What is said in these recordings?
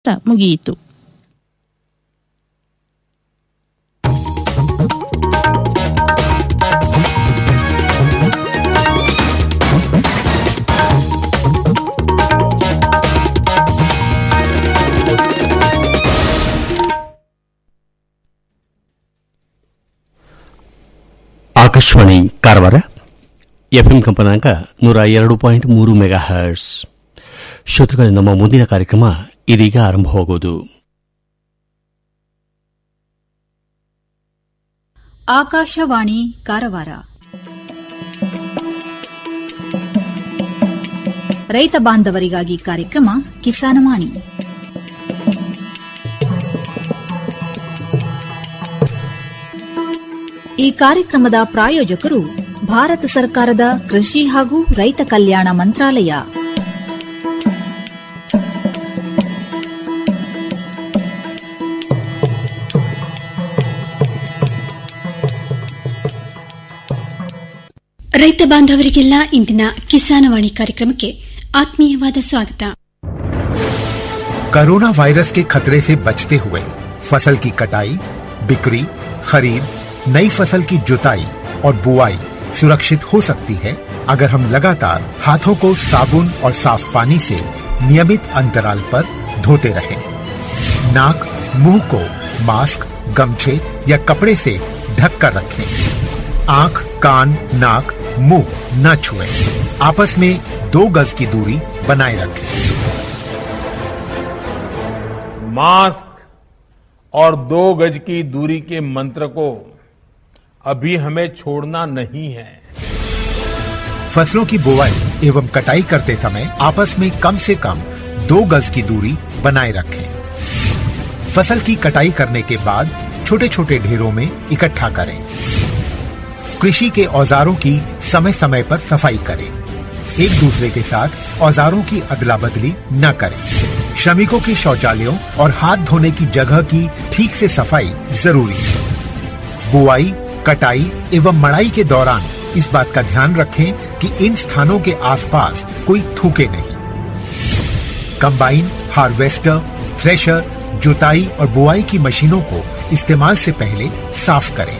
ಮುಗಿಯಿತು ಆಕಾಶವಾಣಿ ಕಾರವಾರ ಎಫ್ಎಂ ಕಂಪನಾಂಕ ನೂರ ಎರಡು ಪಾಯಿಂಟ್ ಮೂರು ಮೆಗಾ ಹರ್ಸ್ ಶ್ರೋತೃಗಳ ನಮ್ಮ ಮುಂದಿನ ಕಾರ್ಯಕ್ರಮ ಇದೀಗ ಆರಂಭವಾಗುವುದು ಆಕಾಶವಾಣಿ ಕಾರವಾರ ರೈತ ಬಾಂಧವರಿಗಾಗಿ ಕಾರ್ಯಕ್ರಮ ಕಿಸಾನವಾಣಿ ಈ ಕಾರ್ಯಕ್ರಮದ ಪ್ರಾಯೋಜಕರು ಭಾರತ ಸರ್ಕಾರದ ಕೃಷಿ ಹಾಗೂ ರೈತ ಕಲ್ಯಾಣ ಮಂತ್ರಾಲಯ ರೈತ ಬಾಂಧವರಿಗೆಲ್ಲ ಇಂದಿನ ಕಿಸಾನವಾಣಿ ಕಾರ್ಯಕ್ರಮಕ್ಕೆ ಆತ್ಮೀಯವಾದ ಸ್ವಾಗತ कोरोना वायरस के खतरे से बचते हुए फसल की कटाई बिक्री खरीद नई फसल की जुताई और बुआई सुरक्षित हो सकती है अगर हम लगातार हाथों को साबुन और साफ पानी से नियमित अंतराल पर धोते रहें। नाक मुंह को मास्क गमछे या कपड़े से ढक कर रखें आंख कान नाक मुंह न छुएं। आपस में दो गज की दूरी बनाए रखें मास्क और दो गज की दूरी के मंत्र को अभी हमें छोड़ना नहीं है फसलों की बुवाई एवं कटाई करते समय आपस में कम से कम दो गज की दूरी बनाए रखें फसल की कटाई करने के बाद छोटे छोटे ढेरों में इकट्ठा करें कृषि के औजारों की समय समय पर सफाई करें एक दूसरे के साथ औजारों की अदला बदली न करें श्रमिकों के शौचालयों और हाथ धोने की जगह की ठीक से सफाई जरूरी है बुआई कटाई एवं मड़ाई के दौरान इस बात का ध्यान रखें कि इन स्थानों के आसपास कोई थूके नहीं कंबाइन हार्वेस्टर थ्रेशर जुताई और बुआई की मशीनों को इस्तेमाल से पहले साफ करें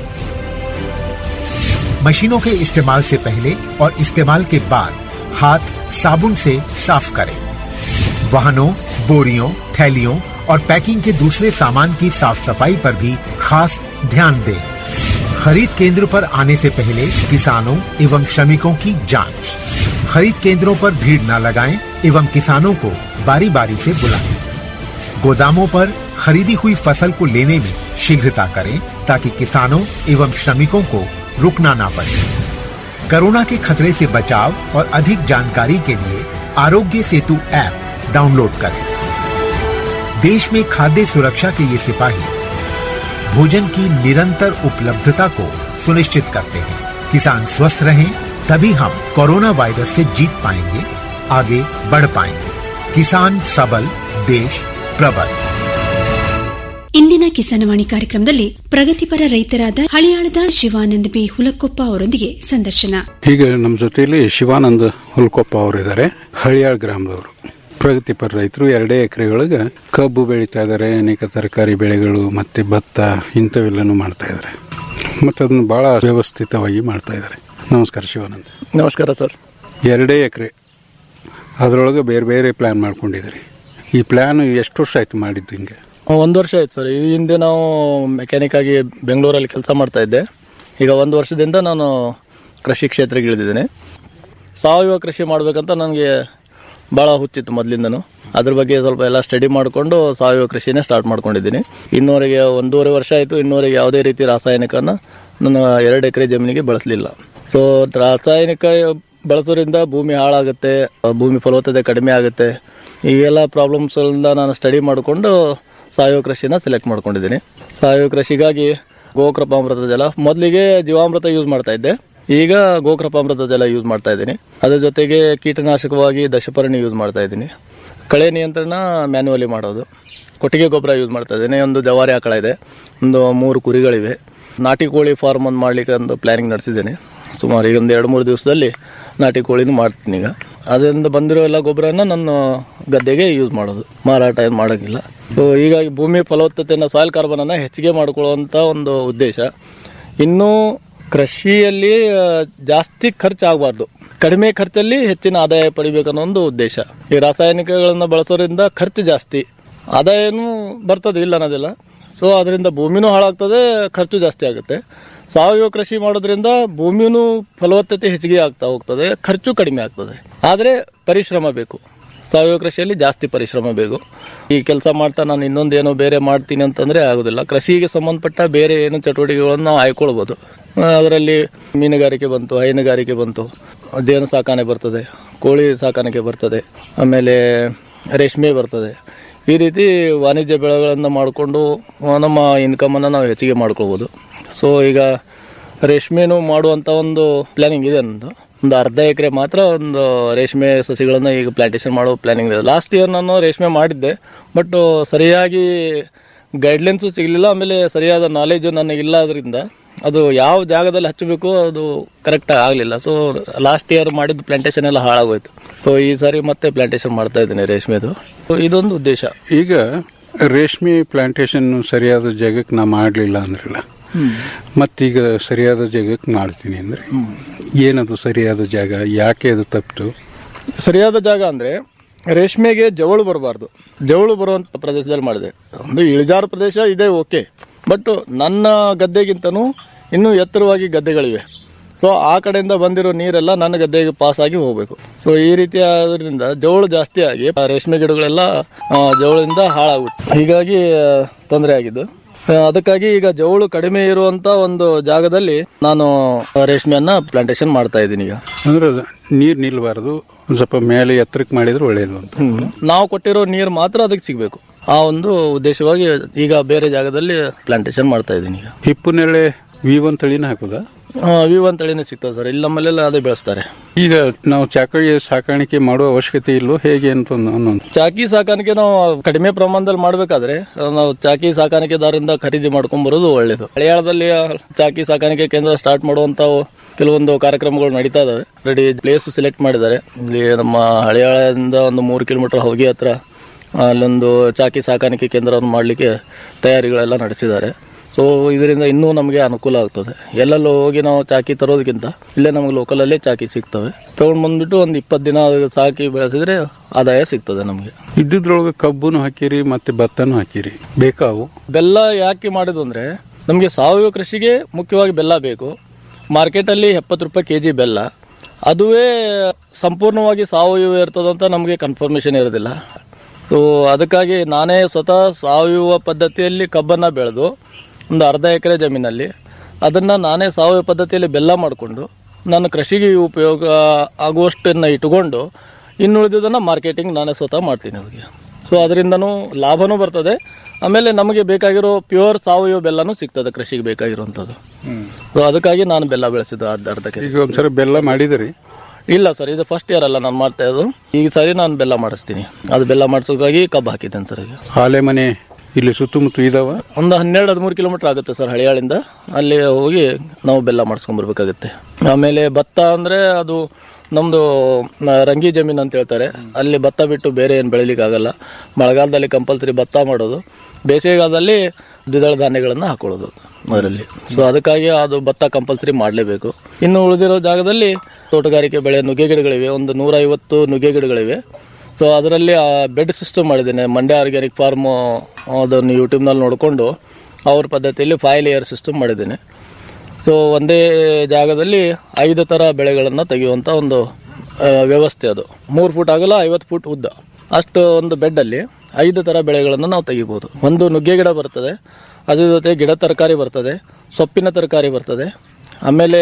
मशीनों के इस्तेमाल से पहले और इस्तेमाल के बाद हाथ साबुन से साफ करें वाहनों बोरियों थैलियों और पैकिंग के दूसरे सामान की साफ सफाई पर भी खास ध्यान दें खरीद केंद्र पर आने से पहले किसानों एवं श्रमिकों की जांच खरीद केंद्रों पर भीड़ न लगाएं एवं किसानों को बारी बारी से बुलाएं गोदामों पर खरीदी हुई फसल को लेने में शीघ्रता करें ताकि किसानों एवं श्रमिकों को रुकना ना पड़े कोरोना के खतरे से बचाव और अधिक जानकारी के लिए आरोग्य सेतु ऐप डाउनलोड करें देश में खाद्य सुरक्षा के ये सिपाही भोजन की निरंतर उपलब्धता को सुनिश्चित करते हैं किसान स्वस्थ रहें तभी हम कोरोना वायरस से जीत पाएंगे आगे बढ़ पाएंगे किसान सबल देश प्रबल ಇಂದಿನ ಕಿಸಾನವಾಣಿ ಕಾರ್ಯಕ್ರಮದಲ್ಲಿ ಪ್ರಗತಿಪರ ರೈತರಾದ ಹಳಿಯಾಳದ ಶಿವಾನಂದ್ ಬಿ ಹುಲಕೊಪ್ಪ ಅವರೊಂದಿಗೆ ಸಂದರ್ಶನ ಈಗ ನಮ್ಮ ಜೊತೆಯಲ್ಲಿ ಶಿವಾನಂದ ಹುಲ್ಕೊಪ್ಪ ಅವರಿದ್ದಾರೆ ಹಳಿಯಾಳ್ ಗ್ರಾಮದವರು ಪ್ರಗತಿಪರ ರೈತರು ಎರಡೇ ಎಕರೆಗಳಿಗೆ ಕಬ್ಬು ಬೆಳೀತಾ ಇದ್ದಾರೆ ಅನೇಕ ತರಕಾರಿ ಬೆಳೆಗಳು ಮತ್ತೆ ಭತ್ತ ಇಂಥವೆಲ್ಲನೂ ಮಾಡ್ತಾ ಇದ್ದಾರೆ ಮತ್ತೆ ಅದನ್ನು ಬಹಳ ವ್ಯವಸ್ಥಿತವಾಗಿ ಮಾಡ್ತಾ ಇದ್ದಾರೆ ನಮಸ್ಕಾರ ಶಿವಾನಂದ್ ನಮಸ್ಕಾರ ಸರ್ ಎರಡೇ ಎಕರೆ ಅದರೊಳಗೆ ಬೇರೆ ಬೇರೆ ಪ್ಲಾನ್ ಮಾಡ್ಕೊಂಡಿದ್ದೀರಿ ಈ ಪ್ಲಾನ್ ಎಷ್ಟು ವರ್ಷ ಆಯ್ತು ಮಾಡಿದ್ದು ಹಿಂಗೆ ಒಂದು ವರ್ಷ ಆಯ್ತು ಸರ್ ಈ ಹಿಂದೆ ನಾವು ಮೆಕ್ಯಾನಿಕ್ ಆಗಿ ಬೆಂಗಳೂರಲ್ಲಿ ಕೆಲಸ ಮಾಡ್ತಾ ಇದ್ದೆ ಈಗ ಒಂದು ವರ್ಷದಿಂದ ನಾನು ಕೃಷಿ ಕ್ಷೇತ್ರಕ್ಕೆ ಇಳಿದಿದ್ದೇನೆ ಸಾವಯವ ಕೃಷಿ ಮಾಡಬೇಕಂತ ನನಗೆ ಭಾಳ ಹುಚ್ಚಿತ್ತು ಮೊದಲಿಂದನು ಅದ್ರ ಬಗ್ಗೆ ಸ್ವಲ್ಪ ಎಲ್ಲ ಸ್ಟಡಿ ಮಾಡಿಕೊಂಡು ಸಾವಯವ ಕೃಷಿನೇ ಸ್ಟಾರ್ಟ್ ಮಾಡ್ಕೊಂಡಿದ್ದೀನಿ ಇನ್ನೂವರೆಗೆ ಒಂದೂವರೆ ವರ್ಷ ಆಯಿತು ಇನ್ನೂವರೆಗೆ ಯಾವುದೇ ರೀತಿ ರಾಸಾಯನಿಕನ ನನ್ನ ಎರಡು ಎಕರೆ ಜಮೀನಿಗೆ ಬಳಸಲಿಲ್ಲ ಸೊ ರಾಸಾಯನಿಕ ಬಳಸೋದ್ರಿಂದ ಭೂಮಿ ಹಾಳಾಗುತ್ತೆ ಭೂಮಿ ಫಲವತ್ತತೆ ಕಡಿಮೆ ಆಗುತ್ತೆ ಈಗೆಲ್ಲ ಪ್ರಾಬ್ಲಮ್ಸ್ಗಳಿಂದ ನಾನು ಸ್ಟಡಿ ಮಾಡಿಕೊಂಡು ಸಾವಯವ ಕೃಷಿನ ಸೆಲೆಕ್ಟ್ ಮಾಡ್ಕೊಂಡಿದ್ದೀನಿ ಸಾವಯವ ಕೃಷಿಗಾಗಿ ಗೋಕೃಪಾಮೃತ ಜಲ ಮೊದಲಿಗೆ ಜೀವಾಮೃತ ಯೂಸ್ ಮಾಡ್ತಾ ಇದ್ದೆ ಈಗ ಗೋಕೃಪಾಮೃತ ಜಲ ಯೂಸ್ ಮಾಡ್ತಾ ಇದ್ದೀನಿ ಅದ್ರ ಜೊತೆಗೆ ಕೀಟನಾಶಕವಾಗಿ ದಶಪರ್ಣಿ ಯೂಸ್ ಮಾಡ್ತಾ ಇದ್ದೀನಿ ಕಳೆ ನಿಯಂತ್ರಣ ಮ್ಯಾನ್ಯುವಲಿ ಮಾಡೋದು ಕೊಟ್ಟಿಗೆ ಗೊಬ್ಬರ ಯೂಸ್ ಮಾಡ್ತಾ ಇದ್ದೀನಿ ಒಂದು ಜವಾರಿ ಆಕಳ ಇದೆ ಒಂದು ಮೂರು ಕುರಿಗಳಿವೆ ನಾಟಿ ಕೋಳಿ ಫಾರ್ಮ್ ಒಂದು ಮಾಡ್ಲಿಕ್ಕೆ ಒಂದು ಪ್ಲಾನಿಂಗ್ ನಡೆಸಿದ್ದೀನಿ ಸುಮಾರು ಈಗ ಒಂದು ಎರಡು ಮೂರು ದಿವಸದಲ್ಲಿ ನಾಟಿ ಕೋಳಿನೂ ಮಾಡ್ತೀನಿ ಈಗ ಅದರಿಂದ ಬಂದಿರೋ ಎಲ್ಲ ಗೊಬ್ಬರನ ನನ್ನ ಗದ್ದೆಗೆ ಯೂಸ್ ಮಾಡೋದು ಮಾರಾಟ ಏನು ಮಾಡೋಂಗಿಲ್ಲ ಸೊ ಹೀಗಾಗಿ ಭೂಮಿ ಫಲವತ್ತತೆಯನ್ನು ಸಾಯಿಲ್ ಕಾರ್ಬನನ್ನು ಹೆಚ್ಚಿಗೆ ಮಾಡಿಕೊಳ್ಳುವಂಥ ಒಂದು ಉದ್ದೇಶ ಇನ್ನು ಕೃಷಿಯಲ್ಲಿ ಆ, ಜಾಸ್ತಿ ಖರ್ಚು ಆಗಬಾರ್ದು ಕಡಿಮೆ ಖರ್ಚಲ್ಲಿ ಹೆಚ್ಚಿನ ಆದಾಯ ಪಡಿಬೇಕನ್ನೋ ಒಂದು ಉದ್ದೇಶ ಈ ರಾಸಾಯನಿಕಗಳನ್ನು ಬಳಸೋದ್ರಿಂದ ಖರ್ಚು ಜಾಸ್ತಿ ಆದಾಯನೂ ಬರ್ತದೆ ಇಲ್ಲ ಅನ್ನೋದಿಲ್ಲ ಸೊ ಅದರಿಂದ ಭೂಮಿನೂ ಹಾಳಾಗ್ತದೆ ಖರ್ಚು ಜಾಸ್ತಿ ಆಗುತ್ತೆ ಸಾವಯವ ಕೃಷಿ ಮಾಡೋದ್ರಿಂದ ಭೂಮಿನೂ ಫಲವತ್ತತೆ ಹೆಚ್ಚಿಗೆ ಆಗ್ತಾ ಹೋಗ್ತದೆ ಖರ್ಚು ಕಡಿಮೆ ಆಗ್ತದೆ ಆದರೆ ಪರಿಶ್ರಮ ಬೇಕು ಸಾವಯವ ಕೃಷಿಯಲ್ಲಿ ಜಾಸ್ತಿ ಪರಿಶ್ರಮ ಬೇಕು ಈ ಕೆಲಸ ಮಾಡ್ತಾ ನಾನು ಇನ್ನೊಂದೇನೋ ಬೇರೆ ಮಾಡ್ತೀನಿ ಅಂತಂದ್ರೆ ಆಗೋದಿಲ್ಲ ಕೃಷಿಗೆ ಸಂಬಂಧಪಟ್ಟ ಬೇರೆ ಏನು ಚಟುವಟಿಕೆಗಳನ್ನು ನಾವು ಆಯ್ಕೊಳ್ಬೋದು ಆ, ಅದರಲ್ಲಿ ಮೀನುಗಾರಿಕೆ ಬಂತು ಹೈನುಗಾರಿಕೆ ಬಂತು ಜೇನು ಸಾಕಾಣೆ ಬರ್ತದೆ ಕೋಳಿ ಸಾಕಾಣಿಕೆ ಬರ್ತದೆ ಆಮೇಲೆ ರೇಷ್ಮೆ ಬರ್ತದೆ ಈ ರೀತಿ ವಾಣಿಜ್ಯ ಬೆಳೆಗಳನ್ನು ಮಾಡಿಕೊಂಡು ನಮ್ಮ ಇನ್ಕಮನ್ನು ನಾವು ಹೆಚ್ಚಿಗೆ ಮಾಡ್ಕೊಳ್ಬೋದು ಸೊ ಈಗ ರೇಷ್ಮೆನೂ ಮಾಡುವಂಥ ಒಂದು ಪ್ಲಾನಿಂಗ್ ಇದೆ ನಂದು ಒಂದು ಅರ್ಧ ಎಕರೆ ಮಾತ್ರ ಒಂದು ರೇಷ್ಮೆ ಸಸಿಗಳನ್ನು ಈಗ ಪ್ಲಾಂಟೇಶನ್ ಮಾಡೋ ಪ್ಲಾನಿಂಗ್ ಇದೆ ಲಾಸ್ಟ್ ಇಯರ್ ನಾನು ರೇಷ್ಮೆ ಮಾಡಿದ್ದೆ ಬಟ್ ಸರಿಯಾಗಿ ಗೈಡ್ಲೈನ್ಸು ಸಿಗಲಿಲ್ಲ ಆಮೇಲೆ ಸರಿಯಾದ ನಾಲೆಜು ನನಗಿಲ್ಲ ಅದರಿಂದ ಅದು ಯಾವ ಜಾಗದಲ್ಲಿ ಹಚ್ಚಬೇಕು ಅದು ಕರೆಕ್ಟ್ ಆಗಲಿಲ್ಲ ಸೊ ಲಾಸ್ಟ್ ಇಯರ್ ಮಾಡಿದ ಪ್ಲಾಂಟೇಶನ್ ಎಲ್ಲ ಹಾಳಾಗೋಯ್ತು ಸೊ ಈ ಸಾರಿ ಮತ್ತೆ ಪ್ಲಾಂಟೇಶನ್ ಮಾಡ್ತಾ ಇದ್ದೀನಿ ರೇಷ್ಮೆದು So ಇದೊಂದು ಉದ್ದೇಶ ಈಗ ರೇಷ್ಮೆ ಪ್ಲಾಂಟೇಶನ್ ಸರಿಯಾದ ಜಾಗಕ್ಕೆ ನಾ ಮಾಡಲಿಲ್ಲ ಅಂದ್ರಲ್ಲ ಮತ್ತೀಗ ಸರಿಯಾದ ಜಾಗಕ್ಕೆ ಮಾಡ್ತೀನಿ ಅಂದ್ರೆ ಏನದು ಸರಿಯಾದ ಜಾಗ ಯಾಕೆ ಅದು ತಪ್ಪಿತು ಸರಿಯಾದ ಜಾಗ ಅಂದ್ರೆ ರೇಷ್ಮೆಗೆ ಜವಳು ಬರಬಾರ್ದು ಜವಳು ಬರುವಂತ ಪ್ರದೇಶದಲ್ಲಿ ಮಾಡಿದೆ ಒಂದು ಇಳಿಜಾರು ಪ್ರದೇಶ ಇದೆ ಓಕೆ ಬಟ್ ನನ್ನ ಗದ್ದೆಗಿಂತನೂ ಇನ್ನೂ ಎತ್ತರವಾಗಿ ಗದ್ದೆಗಳಿವೆ ಸೊ ಆ ಕಡೆಯಿಂದ ಬಂದಿರೋ ನೀರೆಲ್ಲ ನನ್ನ ಗದ್ದೆಗೆ ಪಾಸ್ ಆಗಿ ಹೋಗಬೇಕು ಸೊ ಈ ರೀತಿ ಆದ್ರಿಂದ ಜವಳು ಜಾಸ್ತಿ ಆಗಿ ಆ ರೇಷ್ಮೆ ಗಿಡಗಳೆಲ್ಲ ಆ, ಜವಳಿಂದ ಹಾಳಾಗುತ್ತೆ ಹೀಗಾಗಿ ತೊಂದರೆ ಆಗಿದ್ದು ಆ, ಅದಕ್ಕಾಗಿ ಈಗ ಜವಳು ಕಡಿಮೆ ಇರುವಂತ ಒಂದು ಜಾಗದಲ್ಲಿ ನಾನು ರೇಷ್ಮೆಯನ್ನ ಪ್ಲಾಂಟೇಶನ್ ಮಾಡ್ತಾ ಇದ್ದೀನಿ ಈಗ ಅಂದ್ರೆ ನೀರ್ ನಿಲ್ಬಾರ್ದು ಒಂದ್ ಸ್ವಲ್ಪ ಮೇಲೆ ಎತ್ತರಕ್ಕೆ ಮಾಡಿದ್ರೆ ಒಳ್ಳೇದು ಅಂತ ನಾವು ಕೊಟ್ಟಿರೋ ನೀರು ಮಾತ್ರ ಅದಕ್ಕೆ ಸಿಗಬೇಕು ಆ ಒಂದು ಉದ್ದೇಶವಾಗಿ ಈಗ ಬೇರೆ ಜಾಗದಲ್ಲಿ ಪ್ಲಾಂಟೇಶನ್ ಮಾಡ್ತಾ ಇದ್ದೀನಿ ಈಗ ಹಿಪ್ಪುನೆರಳೆ ವಿ ಒನ್ ತಳಿನ ಹಾಕುದಾ ವಿ ಒನ್ ತಳಿನೇ ಸಿಗ್ತದೆ ಸರ್ ಇಲ್ಲಿ ನಮ್ಮಲ್ಲೆಲ್ಲ ಅದೇ ಬೆಳೆಸ್ತಾರೆ ಈಗ ನಾವು ಚಾಕಳಿ ಸಾಕಾಣಿಕೆ ಮಾಡುವ ಅವಶ್ಯಕತೆ ಇಲ್ಲೋ ಹೇಗೆ ಅಂತ ಒಂದು- ಅನ್ನೊಂದು ಚಾಕಿ ಸಾಕಾಣಿಕೆ ನಾವು ಕಡಿಮೆ ಪ್ರಮಾಣದಲ್ಲಿ ಮಾಡಬೇಕಾದ್ರೆ ನಾವು ಚಾಕಿ ಸಾಕಾಣಿಕೆದಾರರಿಂದ ಖರೀದಿ ಮಾಡ್ಕೊಂಡ್ ಬರೋದು ಒಳ್ಳೇದು ಹಳೆಯಾಳದಲ್ಲಿ ಚಾಕಿ ಸಾಕಾಣಿಕೆ ಕೇಂದ್ರ ಸ್ಟಾರ್ಟ್ ಮಾಡುವಂತ ಕೆಲವೊಂದು ಕಾರ್ಯಕ್ರಮಗಳು ನಡೀತಾ ಇದಾವೆ ರೆಡಿ ಪ್ಲೇಸ್ ಸೆಲೆಕ್ಟ್ ಮಾಡಿದ್ದಾರೆ ಇಲ್ಲಿ ನಮ್ಮ ಹಳೆಯಾಳದಿಂದ ಒಂದು ಮೂರು ಕಿಲೋಮೀಟರ್ ಹೋಗಿ ಹತ್ರ ಅಲ್ಲೊಂದು ಚಾಕಿ ಸಾಕಾಣಿಕೆ ಕೇಂದ್ರವನ್ನು ಮಾಡಲಿಕ್ಕೆ ತಯಾರಿಗಳೆಲ್ಲ ನಡೆಸಿದ್ದಾರೆ ಸೊ ಇದರಿಂದ ಇನ್ನೂ ನಮಗೆ ಅನುಕೂಲ ಆಗ್ತದೆ ಎಲ್ಲೆಲ್ಲೋ ಹೋಗಿ ನಾವು ಚಾಕಿ ತರೋದಕ್ಕಿಂತ ಇಲ್ಲೇ ನಮಗೆ ಲೋಕಲಲ್ಲೇ ಚಾಕಿ ಸಿಗ್ತವೆ ತಗೊಂಡ್ ಬಂದ್ಬಿಟ್ಟು ಒಂದು ಇಪ್ಪತ್ತು ದಿನ ಅದು ಸಾಕಿ ಬೆಳೆಸಿದ್ರೆ ಆದಾಯ ಸಿಗ್ತದೆ ನಮಗೆ ಇದ್ದಿದ್ರೊಳಗೆ ಕಬ್ಬುನು ಹಾಕಿರಿ ಮತ್ತೆ ಭತ್ತನೂ ಹಾಕಿರಿ ಬೇಕಾವು ಬೆಲ್ಲ ಯಾಕೆ ಮಾಡಿದ್ದು ಅಂದ್ರೆ ನಮಗೆ ಸಾವಯವ ಕೃಷಿಗೆ ಮುಖ್ಯವಾಗಿ ಬೆಲ್ಲ ಬೇಕು ಮಾರ್ಕೆಟಲ್ಲಿ ಎಪ್ಪತ್ತು ರೂಪಾಯಿ ಕೆ ಜಿ ಬೆಲ್ಲ ಅದುವೇ ಸಂಪೂರ್ಣವಾಗಿ ಸಾವಯವ ಇರ್ತದಂತ ನಮಗೆ ಕನ್ಫರ್ಮೇಷನ್ ಇರೋದಿಲ್ಲ ಸೊ ಅದಕ್ಕಾಗಿ ನಾನೇ ಸ್ವತಃ ಸಾವಯವ ಪದ್ಧತಿಯಲ್ಲಿ ಕಬ್ಬನ್ನು ಬೆಳೆದು ಒಂದು ಅರ್ಧ ಎಕರೆ ಜಮೀನಲ್ಲಿ ಅದನ್ನು ನಾನೇ ಸಾವಯವ ಪದ್ಧತಿಯಲ್ಲಿ ಬೆಲ್ಲ ಮಾಡಿಕೊಂಡು ನನ್ನ ಕೃಷಿಗೆ ಉಪಯೋಗ ಆಗುವಷ್ಟನ್ನು ಇಟ್ಟುಕೊಂಡು ಇನ್ನುಳಿದುದನ್ನು ಮಾರ್ಕೆಟಿಂಗ್ ನಾನೇ ಸ್ವತಃ ಮಾಡ್ತೀನಿ ಅದಕ್ಕೆ ಸೊ ಅದರಿಂದನೂ ಲಾಭನೂ ಬರ್ತದೆ ಆಮೇಲೆ ನಮಗೆ ಬೇಕಾಗಿರೋ ಪ್ಯೂರ್ ಸಾವಯವ ಬೆಲ್ಲನೂ ಸಿಗ್ತದೆ ಕೃಷಿಗೆ ಬೇಕಾಗಿರುವಂಥದ್ದು ಸೊ ಅದಕ್ಕಾಗಿ ನಾನು ಬೆಲ್ಲ ಬೆಳೆಸಿದ್ದು ಅರ್ಧ ಅರ್ಧಕ್ಕೆ ಈಗ ಒಂದ್ಸಲ ಬೆಲ್ಲ ಮಾಡಿದಿರಿ ಇಲ್ಲ ಸರ್ ಇದು ಫಸ್ಟ್ ಇಯರ್ ಅಲ್ಲ ನಾನು ಮಾಡ್ತಾ ಇರೋದು ಈಗ ಸರಿ ನಾನು ಬೆಲ್ಲ ಮಾಡಿಸ್ತೀನಿ ಅದು ಬೆಲ್ಲ ಮಾಡಿಸೋಕ್ಕಾಗಿ ಕಬ್ಬು ಹಾಕಿದ್ದೇನೆ ಸರ್ ಈಗ ಆಲೆ ಮನೆ ಇಲ್ಲಿ ಸುತ್ತಮುತ್ತ ಇದಾವ ಒಂದು ಹನ್ನೆರಡು ಹದಿಮೂರು ಕಿಲೋಮೀಟರ್ ಆಗುತ್ತೆ ಸರ್ ಹಳಿಯಾಳಿಂದ ಅಲ್ಲಿ ಹೋಗಿ ನಾವು ಬೆಲ್ಲ ಮಾಡಿಸ್ಕೊಂಡ್ಬರ್ಬೇಕಾಗುತ್ತೆ ಆಮೇಲೆ ಭತ್ತ ಅಂದರೆ ಅದು ನಮ್ಮದು ರಂಗಿ ಜಮೀನು ಅಂತ ಹೇಳ್ತಾರೆ ಅಲ್ಲಿ ಭತ್ತ ಬಿಟ್ಟು ಬೇರೆ ಏನು ಬೆಳಿಲಿಕ್ಕೆ ಆಗಲ್ಲ ಮಳೆಗಾಲದಲ್ಲಿ ಕಂಪಲ್ಸರಿ ಭತ್ತ ಮಾಡೋದು ಬೇಸಿಗೆಗಾಲದಲ್ಲಿ ದ್ವಿದಳ ಧಾನ್ಯಗಳನ್ನು ಹಾಕೊಳ್ಳೋದು ಅದರಲ್ಲಿ ಸೊ ಅದಕ್ಕಾಗಿ ಅದು ಭತ್ತ ಕಂಪಲ್ಸರಿ ಮಾಡಲೇಬೇಕು ಇನ್ನು ಉಳಿದಿರೋ ಜಾಗದಲ್ಲಿ ತೋಟಗಾರಿಕೆ ಬೆಳೆ ನುಗ್ಗೆ ಗಿಡಗಳಿವೆ ಒಂದು ನೂರೈವತ್ತು ನುಗ್ಗೆ ಗಿಡಗಳಿವೆ ಸೊ ಅದರಲ್ಲಿ ಬೆಡ್ ಸಿಸ್ಟಮ್ ಮಾಡಿದ್ದೇನೆ ಮಂಡ್ಯ ಆರ್ಗ್ಯಾನಿಕ್ ಫಾರ್ಮ್ ಅದನ್ನು ಯೂಟ್ಯೂಬ್ನಲ್ಲಿ ನೋಡಿಕೊಂಡು ಅವ್ರ ಪದ್ಧತಿಯಲ್ಲಿ ಫೈವ್ ಲೇಯರ್ ಸಿಸ್ಟಮ್ ಮಾಡಿದ್ದೇನೆ ಸೊ ಒಂದೇ ಜಾಗದಲ್ಲಿ ಐದು ಥರ ಬೆಳೆಗಳನ್ನು ತೆಗೆಯುವಂಥ ಒಂದು ಆ, ವ್ಯವಸ್ಥೆ ಅದು ಮೂರು ಫುಟ್ ಆಗಲ್ಲ ಐವತ್ತು ಫುಟ್ ಉದ್ದ ಅಷ್ಟು ಒಂದು ಬೆಡ್ಡಲ್ಲಿ ಐದು ಥರ ಬೆಳೆಗಳನ್ನು ನಾವು ತೆಗಿಬೋದು ಒಂದು ನುಗ್ಗೆ ಗಿಡ ಬರ್ತದೆ ಅದ್ರ ಜೊತೆ ಗಿಡ ತರಕಾರಿ ಬರ್ತದೆ ಸೊಪ್ಪಿನ ತರಕಾರಿ ಬರ್ತದೆ ಆಮೇಲೆ